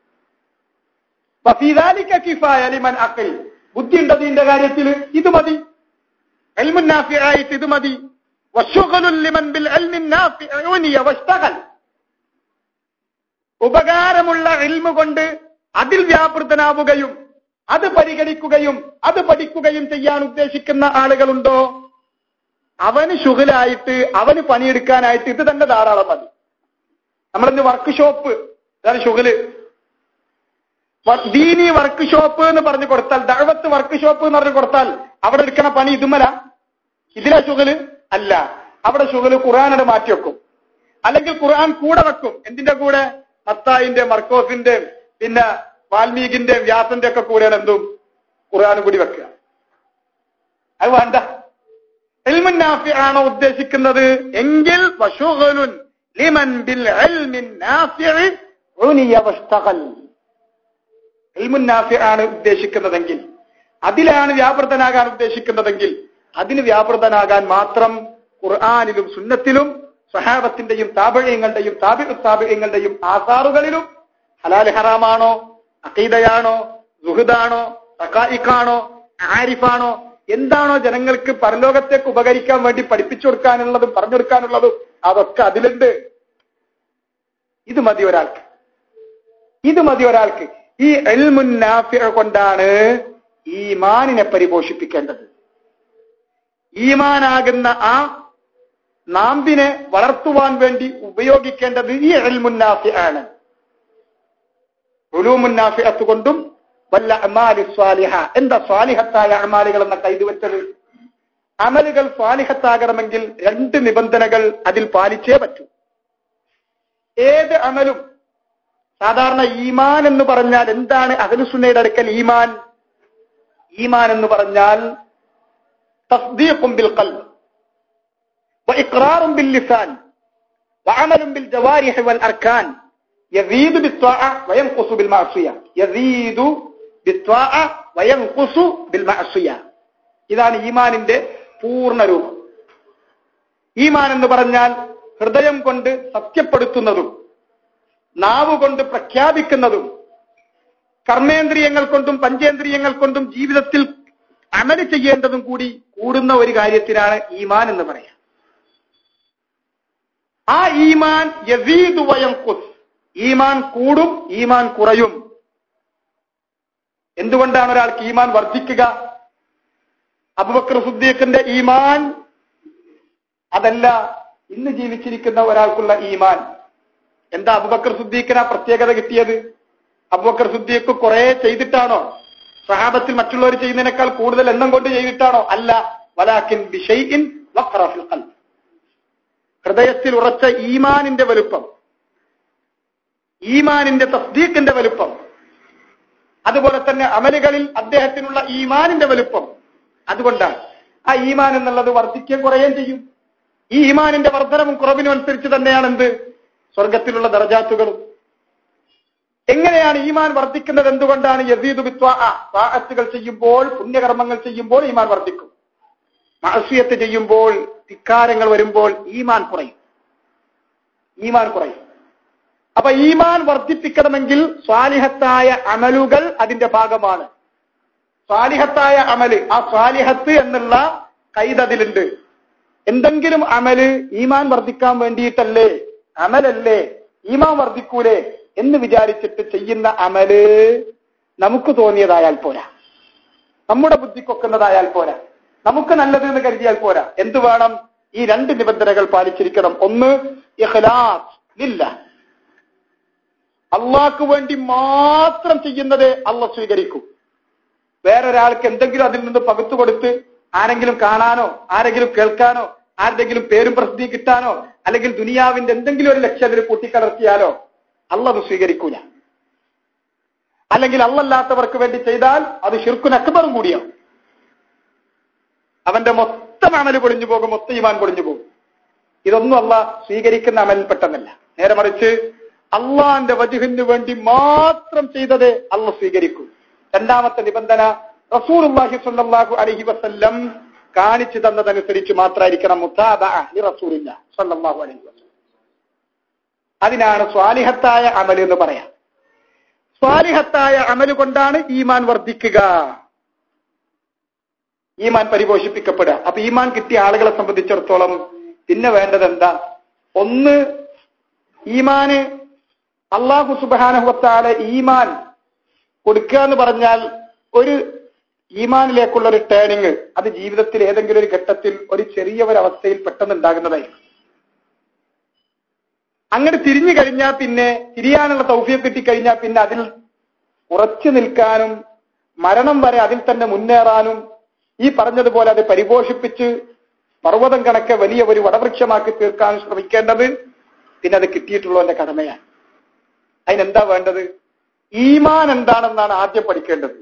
വഫീദാലിക കിഫായ ലിമൻ അഖിൽ ബുദ്ധി ഉണ്ടതിന്റെ കാര്യത്തിൽ ഇത് മതി എൽമുൻ നാഫിയായിട്ട് ഇത് മതി വശുഗലുൽ ലിമൻ ബിൽ എൽമിൻ നാഫിഅ ഉനിയ വഷ്തഗൽ ഉപകാരമുള്ള ഇൽമു കൊണ്ട് അതിൽ വ്യാപൃതനാവുകയും അത് പരിഗണിക്കുകയും അത് പഠിക്കുകയും ചെയ്യാൻ ഉദ്ദേശിക്കുന്ന ആളുകളുണ്ടോ അവന് ശുഗലായിട്ട് അവന് പണിയെടുക്കാനായിട്ട് ഇത് തന്നെ ധാരാളം മതി നമ്മളിന്ന് വർക്ക് ഷോപ്പ് അതാണ് ശുഗല് വ- ദീനി വർക്ക് ഷോപ്പ് എന്ന് പറഞ്ഞു കൊടുത്താൽ ദഴവത്ത് വർക്ക് ഷോപ്പ് എന്ന് പറഞ്ഞു കൊടുത്താൽ അവിടെ എടുക്കണ പണി ഇതുമല ഇതിലാ ശുഗല് അല്ല അവിടെ ശുഗല് ഖുർആാനോട് മാറ്റി വെക്കും അല്ലെങ്കിൽ ഖുർആൻ കൂടെ വെക്കും എന്തിന്റെ കൂടെ മത്തായിന്റെ മർക്കോസിന്റെ പിന്നെ വാൽമീകിന്റെ വ്യാസന്റെ ഒക്കെ കൂടെയാണ് എന്തും ഖുർആാനും കൂടി വെക്കുക അത് വേണ്ട ഇൽമുൻ നാഫി ആണോ ഉദ്ദേശിക്കുന്നത് എങ്കിൽ വശുഗലുൻ ലിമൻ ബിൽ ഇൽമിൻ നാഫിഇ ഉനിയ വഷ്തഗൽ ഇൽമുൻ നാഫി ആണ് ഉദ്ദേശിക്കുന്നതെങ്കിൽ അതിലാണ് വ്യാപൃതനാകാൻ ഉദ്ദേശിക്കുന്നതെങ്കിൽ അതിന് വ്യാപൃതനാകാൻ മാത്രം ഖുർആാനിലും സുന്നത്തിലും സഹാബത്തിന്റെയും താപഴയങ്ങളുടെയും താബി താപഴയങ്ങളുടെയും ആസാറുകളിലും ഹലാൽ ഹറാമാണോ അക്കീദയാണോ സുഹൃദാണോ തക്കായിക്കാണോ ആരിഫാണോ എന്താണോ ജനങ്ങൾക്ക് പരലോകത്തേക്ക് ഉപകരിക്കാൻ വേണ്ടി പഠിപ്പിച്ചു കൊടുക്കാനുള്ളതും പറഞ്ഞു കൊടുക്കാനുള്ളതും അതൊക്കെ അതിലുണ്ട് ഇത് മതി ഒരാൾക്ക് ഇത് മതി ഒരാൾക്ക് ഈ എൽമുൻ നാഫിഅ കൊണ്ടാണ് ഈമാനിനെ പരിപോഷിപ്പിക്കേണ്ടത് ഈമാനാകുന്ന ആ നാമ്പിനെ വളർത്തുവാൻ വേണ്ടി ഉപയോഗിക്കേണ്ടത് ഈ എൽമുന്നാഫി ആണ് ഉലൂമുന്നാഫിഅത്ത് കൊണ്ടും വല്ല അമാലി സ്വാലിഹ എന്താ സ്വാലിഹത്തായ അമാലുകൾ എന്ന കൈത് വെച്ചത് അമലുകൾ സ്വാലിഹത്താകണമെങ്കിൽ രണ്ട് നിബന്ധനകൾ അതിൽ പാലിച്ചേ പറ്റൂ ഏത് അമലും സാധാരണ ഈമാൻ എന്ന് പറഞ്ഞാൽ എന്താണ് അഹലുസുന്നയുടെ അടുക്കൽ ഈമാൻ ഈമാൻ എന്ന് പറഞ്ഞാൽ തസ്ദീഖും ബിൽ ഖൽബ് وإقرار باللسان وعمل بالجوارح والأركان يزيد بالطاعة وينقص بالمعصية يزيد بالطاعة وينقص بالمعصية ഇതാണ് ഈമാനിന്റെ പൂർണ്ണ രൂപം ഈമാൻ എന്ന് പറഞ്ഞാൽ ഹൃദയം കൊണ്ട് സത്യപ്പെടുത്തുന്നതും നാവ് കൊണ്ട് പ്രഖ്യാപിക്കുന്നതും കർമ്മേന്ദ്രിയങ്ങൾ കൊണ്ടും പഞ്ചേന്ദ്രിയങ്ങൾ കൊണ്ടും ജീവിതത്തിൽ അമല് ചെയ്യേണ്ടതും കൂടി കൂടുന്ന ഒരു കാര്യത്തിനാണ് ഈമാൻ എന്ന് പറയാം ആ ഈമാൻ യസീദു വയം കുസ് ഈമാൻ കൂടും ഈമാൻ കുറയും എന്തുകൊണ്ടാണ് ഒരാൾക്ക് ഈമാൻ വർദ്ധിക്കുക അബുബക്കർ സുദ്ദീഖിന്റെ ഈമാൻ അതല്ല ഇന്ന് ജീവിച്ചിരിക്കുന്ന ഒരാൾക്കുള്ള ഈമാൻ എന്താ അബുബക്കർ സുദ്ദീഖിന് ആ പ്രത്യേകത കിട്ടിയത് അബുബക്കർ സുദ്ദീഖ് കുറെ ചെയ്തിട്ടാണോ സഹാബത്തിൽ മറ്റുള്ളവർ ചെയ്യുന്നതിനേക്കാൾ കൂടുതൽ എണ്ണം കൊണ്ട് ചെയ്തിട്ടാണോ അല്ല വലാക്കിൻ ബിഷൈഇൻ വഖറ ഫിൽ ഖൽബ് ഹൃദയത്തിൽ ഉറച്ച ഈമാനിന്റെ വലുപ്പം ഈമാനിന്റെ തസ്ദീഖിന്റെ വലുപ്പം അതുപോലെ തന്നെ അമലുകളിൽ അദ്ദേഹത്തിനുള്ള ഈമാനിന്റെ വലുപ്പം അതുകൊണ്ടാണ് ആ ഈമാൻ എന്നുള്ളത് വർദ്ധിക്കുകയും കുറയുകയും ചെയ്യും ഈ ഈമാനിന്റെ വർധനവും കുറവിനും അനുസരിച്ച് തന്നെയാണ് എന്ത് സ്വർഗത്തിലുള്ള ദർജാത്തുകളും എങ്ങനെയാണ് ഈമാൻ വർദ്ധിക്കുന്നത് എന്തുകൊണ്ടാണ് യസീദു ബിത്വാഅത്തുകൾ ചെയ്യുമ്പോൾ പുണ്യകർമ്മങ്ങൾ ചെയ്യുമ്പോൾ ഈമാൻ വർദ്ധിക്കും മാസിയത്ത് ചെയ്യുമ്പോൾ ധിക്കാരങ്ങൾ വരുമ്പോൾ ഈമാൻ കുറയും ഈമാൻ കുറയും അപ്പൊ ഈമാൻ വർദ്ധിപ്പിക്കണമെങ്കിൽ സ്വാലിഹത്തായ അമലുകൾ അതിന്റെ ഭാഗമാണ് സ്വാലിഹത്തായ അമല് ആ സ്വാലിഹത്ത് എന്നുള്ള കൈത് അതിലുണ്ട് എന്തെങ്കിലും അമല് ഈമാൻ വർദ്ധിക്കാൻ വേണ്ടിയിട്ടല്ലേ അമലല്ലേ ഈമാൻ വർദ്ധിക്കൂലേ എന്ന് വിചാരിച്ചിട്ട് ചെയ്യുന്ന അമല് നമുക്ക് തോന്നിയതായാൽ പോരാ നമ്മുടെ ബുദ്ധിക്കൊക്കുന്നതായാൽ പോരാ നമുക്ക് നല്ലത് എന്ന് കരുതിയാൽ പോരാ എന്ത് വേണം ഈ രണ്ട് നിബന്ധനകൾ പാലിച്ചിരിക്കണം ഒന്ന് ഇഖ്ലാസ് ലില്ല അള്ളാഹ്ക്ക് വേണ്ടി മാത്രം ചെയ്യുന്നത് അള്ള സ്വീകരിക്കും വേറൊരാൾക്ക് എന്തെങ്കിലും അതിൽ നിന്ന് പകുത്തു കൊടുത്ത് ആരെങ്കിലും കാണാനോ ആരെങ്കിലും കേൾക്കാനോ ആരുടെങ്കിലും പേരും പ്രസിദ്ധി കിട്ടാനോ അല്ലെങ്കിൽ ദുനിയാവിന്റെ എന്തെങ്കിലും ഒരു ലക്ഷ്യം അതിൽ കൂട്ടിക്കലർത്തിയാലോ അള്ള അത് സ്വീകരിക്കൂല അല്ലെങ്കിൽ അള്ളല്ലാത്തവർക്ക് വേണ്ടി ചെയ്താൽ അത് ഷിർക്കുൻ അക്ബറും കൂടിയാവും അവന്റെ മൊത്തം അമല് പൊളിഞ്ഞു പോകും മൊത്തം ഈമാൻ പൊളിഞ്ഞു പോകും ഇതൊന്നും അല്ല സ്വീകരിക്കുന്ന അമലിൽപ്പെട്ടതല്ല നേരെ മറിച്ച് അള്ളാന്റെ വജുഹിന് വേണ്ടി മാത്രം ചെയ്തത് അള്ള സ്വീകരിക്കും രണ്ടാമത്തെ നിബന്ധന റസൂർ സ്വല്ലല്ലാഹു അലൈഹി വസല്ലം കാണിച്ചു തന്നതനുസരിച്ച് മാത്രമായിരിക്കണം മുത്താബി റസൂലില്ല സ്വല്ലല്ലാഹു അലൈഹി വസല്ലം അതിനാണ് സ്വാലിഹത്തായ അമൽ എന്ന് പറയാം സ്വാലിഹത്തായ അമല് കൊണ്ടാണ് ഈമാൻ വർദ്ധിക്കുക ഈമാൻ പരിപോഷിപ്പിക്കപ്പെടുക അപ്പൊ ഈമാൻ കിട്ടിയ ആളുകളെ സംബന്ധിച്ചിടത്തോളം പിന്നെ വേണ്ടത് എന്താ ഒന്ന് ഈമാന് അള്ളാഹു സുബാനഹുവത്താലെ ഈമാൻ കൊടുക്കുക എന്ന് പറഞ്ഞാൽ ഒരു ഈമാനിലേക്കുള്ള ഒരു ടേണിങ് അത് ജീവിതത്തിൽ ഏതെങ്കിലും ഒരു ഘട്ടത്തിൽ ഒരു ചെറിയ ഒരു അവസ്ഥയിൽ പെട്ടെന്ന് ഉണ്ടാകുന്നതായിരിക്കും അങ്ങനെ തിരിഞ്ഞു കഴിഞ്ഞാൽ പിന്നെ തിരിയാനുള്ള തൗഫിയെ കിട്ടിക്കഴിഞ്ഞാൽ പിന്നെ അതിൽ ഉറച്ചു നിൽക്കാനും മരണം വരെ അതിൽ തന്നെ മുന്നേറാനും ഈ പറഞ്ഞതുപോലെ അത് പരിപോഷിപ്പിച്ച് പർവ്വതം കണക്കെ വലിയ ഒരു വടവൃക്ഷമാക്കി തീർക്കാൻ ശ്രമിക്കേണ്ടത് പിന്നെ അത് കിട്ടിയിട്ടുള്ളവന്റെ കടമയാണ് അതിനെന്താ വേണ്ടത് ഈമാൻ എന്താണെന്നാണ് ആദ്യം പഠിക്കേണ്ടത്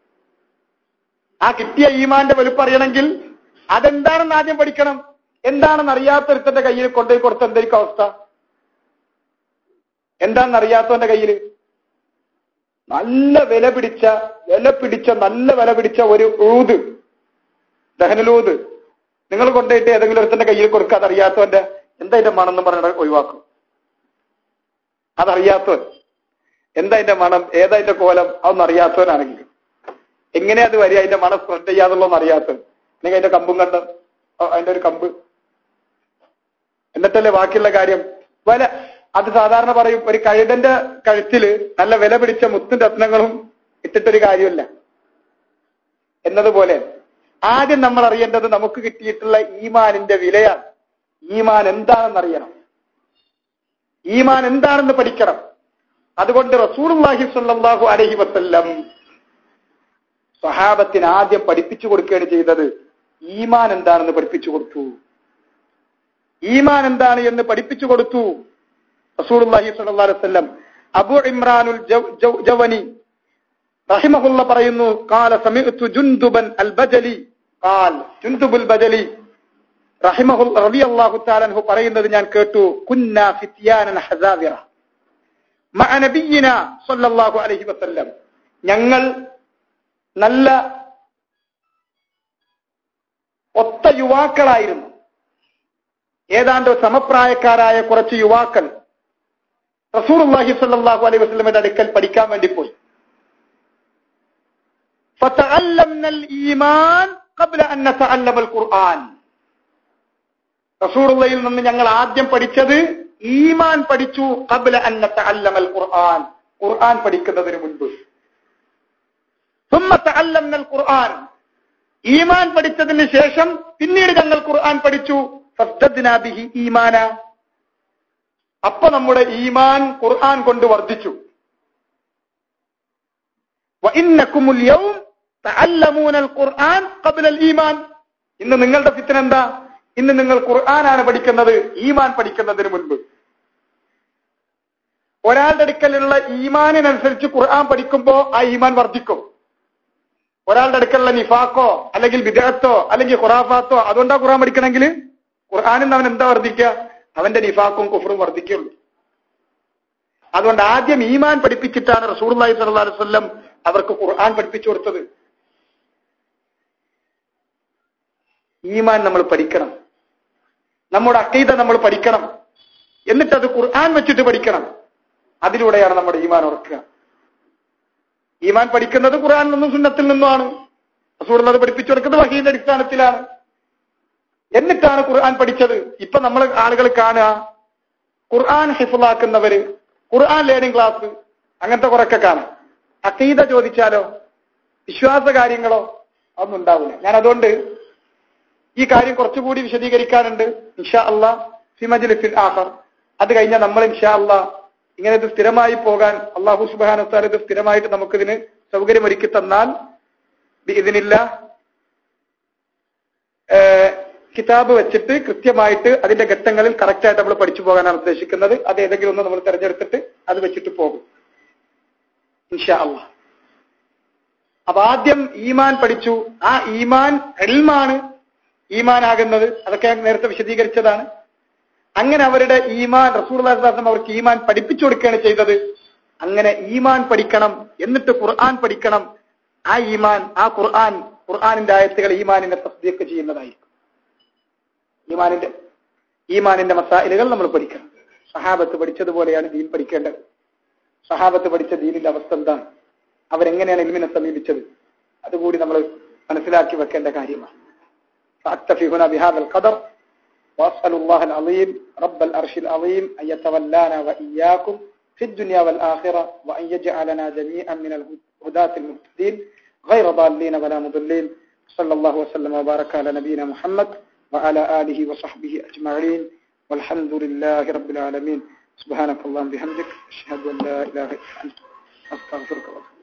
ആ കിട്ടിയ ഈമാന്റെ വലുപ്പറിയണമെങ്കിൽ അതെന്താണെന്ന് ആദ്യം പഠിക്കണം എന്താണെന്ന് അറിയാത്തൊരുത്തന്റെ കയ്യിൽ കൊണ്ടുപോയി കൊടുത്ത എന്തായിരിക്കും അവസ്ഥ എന്താണെന്ന് അറിയാത്തവന്റെ കയ്യിൽ നല്ല വില പിടിച്ച വില പിടിച്ച നല്ല വില പിടിച്ച ഒരു ഊത് ദഹനലൂത് നിങ്ങൾ കൊണ്ടുപോയിട്ട് ഏതെങ്കിലും ഒരുത്തന്റെ കയ്യിൽ കൊടുക്കാതെ അറിയാത്തവന്റെ എന്താ ഇതിന്റെ മണം എന്ന് പറഞ്ഞിട്ട് ഒഴിവാക്കും അതറിയാത്തവൻ എന്താ അതിന്റെ മണം ഏതാ അതിന്റെ കോലം അതൊന്നും അറിയാത്തവനാണെങ്കിൽ എങ്ങനെ അത് വരിക അതിന്റെ മണം സ്പ്രെഡ് ചെയ്യാന്നുള്ളതൊന്നും അറിയാത്തവൻ അല്ലെങ്കിൽ അതിന്റെ കമ്പും കണ്ട അതിന്റെ ഒരു കമ്പ് എന്നിട്ടല്ലേ ബാക്കിയുള്ള കാര്യം വില അത് സാധാരണ പറയും ഒരു കഴുതന്റെ കഴുത്തില് നല്ല വില പിടിച്ച മുത്തും രത്നങ്ങളും ഇട്ടിട്ടൊരു കാര്യമില്ല എന്നതുപോലെ ആദ്യം നമ്മൾ അറിയേണ്ടത് നമുക്ക് കിട്ടിയിട്ടുള്ള ഈമാനിന്റെ വിലയാണ് ഈമാൻ എന്താണെന്ന് അറിയണം ഈമാൻ എന്താണെന്ന് പഠിക്കണം അതുകൊണ്ട് റസൂർഹി സല്ലാഹു അലഹി വസ്ല്ലം സ്വഹാബത്തിന് ആദ്യം പഠിപ്പിച്ചു കൊടുക്കുകയാണ് ചെയ്തത് ഈമാൻ എന്താണെന്ന് പഠിപ്പിച്ചു കൊടുത്തു ഈമാൻ എന്താണ് എന്ന് പഠിപ്പിച്ചു കൊടുത്തു റസൂലുള്ളാഹി സ്വല്ലല്ലാഹു അലൈഹി വസല്ലം അബു ഇമ്രാനുൽ ജവനി റഹിമഹുല്ല പറയുന്നു قال سمعت جندبا البجلي قال جندب البجلي റഹിമഹുൽ റളിയല്ലാഹു തആല അൻഹു പറയുന്നത് ഞാൻ കേട്ടു കുന്നാ ഫിത്യാനൻ ഹസാവിറ മഅ നബിയിന സ്വല്ലല്ലാഹു അലൈഹി വസല്ലം ഞങ്ങൾ നല്ല ഒത്ത യുവാക്കളായിരുന്നു ഏതാണ്ട് സമപ്രായക്കാരായ കുറച്ച് യുവാക്കൾ റസൂർഹി സല്ലാഹു അലൈഹി വസ്ലമിന്റെ അടുക്കൽ പഠിക്കാൻ വേണ്ടി പോയി റസൂറുള്ളയിൽ നിന്ന് ഞങ്ങൾ ആദ്യം പഠിച്ചത് ഈമാൻ പഠിച്ചു കബല അന്നത്ത അല്ലമൽ ഖുർആൻ ഖുർആൻ പഠിക്കുന്നതിന് മുൻപ് ഖുർആൻ ഈമാൻ പഠിച്ചതിന് ശേഷം പിന്നീട് ഞങ്ങൾ ഖുർആൻ പഠിച്ചു ഫസ്തദ്നാബിഹി ഈമാന അപ്പൊ നമ്മുടെ ഈമാൻ ഖുർആൻ കൊണ്ട് വർദ്ധിച്ചു ഈമാൻ ഇന്ന് നിങ്ങളുടെ ഫിത്തൻ എന്താ ഇന്ന് നിങ്ങൾ ഖുർആനാണ് പഠിക്കുന്നത് ഈമാൻ പഠിക്കുന്നതിന് മുൻപ് ഒരാളുടെ അടുക്കലുള്ള ഈമാനിനനുസരിച്ച് ഖുർആൻ പഠിക്കുമ്പോൾ ആ ഈമാൻ വർദ്ധിക്കും ഒരാളുടെ അടുക്കലുള്ള നിഫാക്കോ അല്ലെങ്കിൽ വിദേഹത്തോ അല്ലെങ്കിൽ ഖുറാഫാത്തോ അതുകൊണ്ടാ ഖുർആൻ പഠിക്കണമെങ്കിൽ ഖുർആാനിൽ അവൻ എന്താ വർദ്ധിക്കുക അവന്റെ നിഫാക്കും കുഫറും വർദ്ധിക്കുള്ളൂ അതുകൊണ്ട് ആദ്യം ഈമാൻ പഠിപ്പിച്ചിട്ടാണ് റസൂർലായി സല്ലാ വല്ലം അവർക്ക് ഖുർആൻ പഠിപ്പിച്ചു കൊടുത്തത് ഈമാൻ നമ്മൾ പഠിക്കണം നമ്മുടെ അക്കൈത നമ്മൾ പഠിക്കണം എന്നിട്ട് അത് ഖുർആൻ വെച്ചിട്ട് പഠിക്കണം അതിലൂടെയാണ് നമ്മുടെ ഈമാൻ ഉറക്കുക ഈമാൻ പഠിക്കുന്നത് ഖുർആൻ നിന്നും സുന്നത്തിൽ നിന്നുമാണ് റസൂൽ അത് പഠിപ്പിച്ചു കൊടുക്കുന്നത് വഹീന്റെ അടിസ്ഥാനത്തിലാണ് എന്നിട്ടാണ് ഖുർആൻ പഠിച്ചത് ഇപ്പൊ നമ്മൾ ആളുകൾ കാണുക ഖുർആൻ ഹിഫുലാക്കുന്നവര് ഖുർആൻ ലേണിംഗ് ക്ലാസ് അങ്ങനത്തെ കുറെയൊക്കെ കാണാം അക്കീത ചോദിച്ചാലോ വിശ്വാസ കാര്യങ്ങളോ അതൊന്നും ഉണ്ടാവില്ല ഞാൻ അതുകൊണ്ട് ഈ കാര്യം കുറച്ചുകൂടി വിശദീകരിക്കാനുണ്ട് ഇൻഷാ അള്ളാ ഫിമജിലിഫിൽ ആഹർ അത് കഴിഞ്ഞാൽ നമ്മൾ ഇൻഷാ അള്ളാ ഇങ്ങനെ ഇത് സ്ഥിരമായി പോകാൻ അള്ളാഹു സുബാനത്താൽ ഇത് സ്ഥിരമായിട്ട് നമുക്കിതിന് സൗകര്യമൊരുക്കി തന്നാൽ ഇതിനില്ല കിതാബ് വെച്ചിട്ട് കൃത്യമായിട്ട് അതിന്റെ ഘട്ടങ്ങളിൽ കറക്റ്റായിട്ട് നമ്മൾ പഠിച്ചു പോകാനാണ് ഉദ്ദേശിക്കുന്നത് അത് ഏതെങ്കിലും ഒന്ന് നമ്മൾ തിരഞ്ഞെടുത്തിട്ട് അത് വെച്ചിട്ട് പോകും ഇൻഷാ അള്ളാ അപ്പൊ ആദ്യം ഈമാൻ പഠിച്ചു ആ ഈമാൻ എൽമാണ് ഈമാൻ ആകുന്നത് അതൊക്കെ ഞാൻ നേരത്തെ വിശദീകരിച്ചതാണ് അങ്ങനെ അവരുടെ ഈമാൻ റസൂർദാസം അവർക്ക് ഈമാൻ പഠിപ്പിച്ചു കൊടുക്കുകയാണ് ചെയ്തത് അങ്ങനെ ഈമാൻ പഠിക്കണം എന്നിട്ട് ഖുർആൻ പഠിക്കണം ആ ഈമാൻ ആ ഖുർആൻ ഖുർആാനിന്റെ ആയത്തുകൾ ഈമാനിനെ തസ്ദീഖ് ചെയ്യുന്നതായിരിക്കും ഈമാനിന്റെ ഈമാനിന്റെ മസായിലുകൾ നമ്മൾ പഠിക്കണം സഹാബത്ത് പഠിച്ചതുപോലെയാണ് ദീൻ പഠിക്കേണ്ടത് സഹാബത്ത് പഠിച്ച ദീനിന്റെ അവസ്ഥ എന്താണ് അവരെങ്ങനെയാണ് ഇൽമിനെ സമീപിച്ചത് അതുകൂടി നമ്മൾ മനസ്സിലാക്കി വെക്കേണ്ട കാര്യമാണ് فأكتفي هنا بهذا القدر وأسأل الله العظيم رب الأرش العظيم أن يتولانا وإياكم في الدنيا والآخرة وأن يجعلنا جميعا من الهداة المهتدين غير ضالين ولا مضلين صلى الله وسلم وبارك على نبينا محمد وعلى آله وصحبه أجمعين والحمد لله رب العالمين سبحانك اللهم بحمدك أشهد أن لا إله إلا أنت أستغفرك وأتوب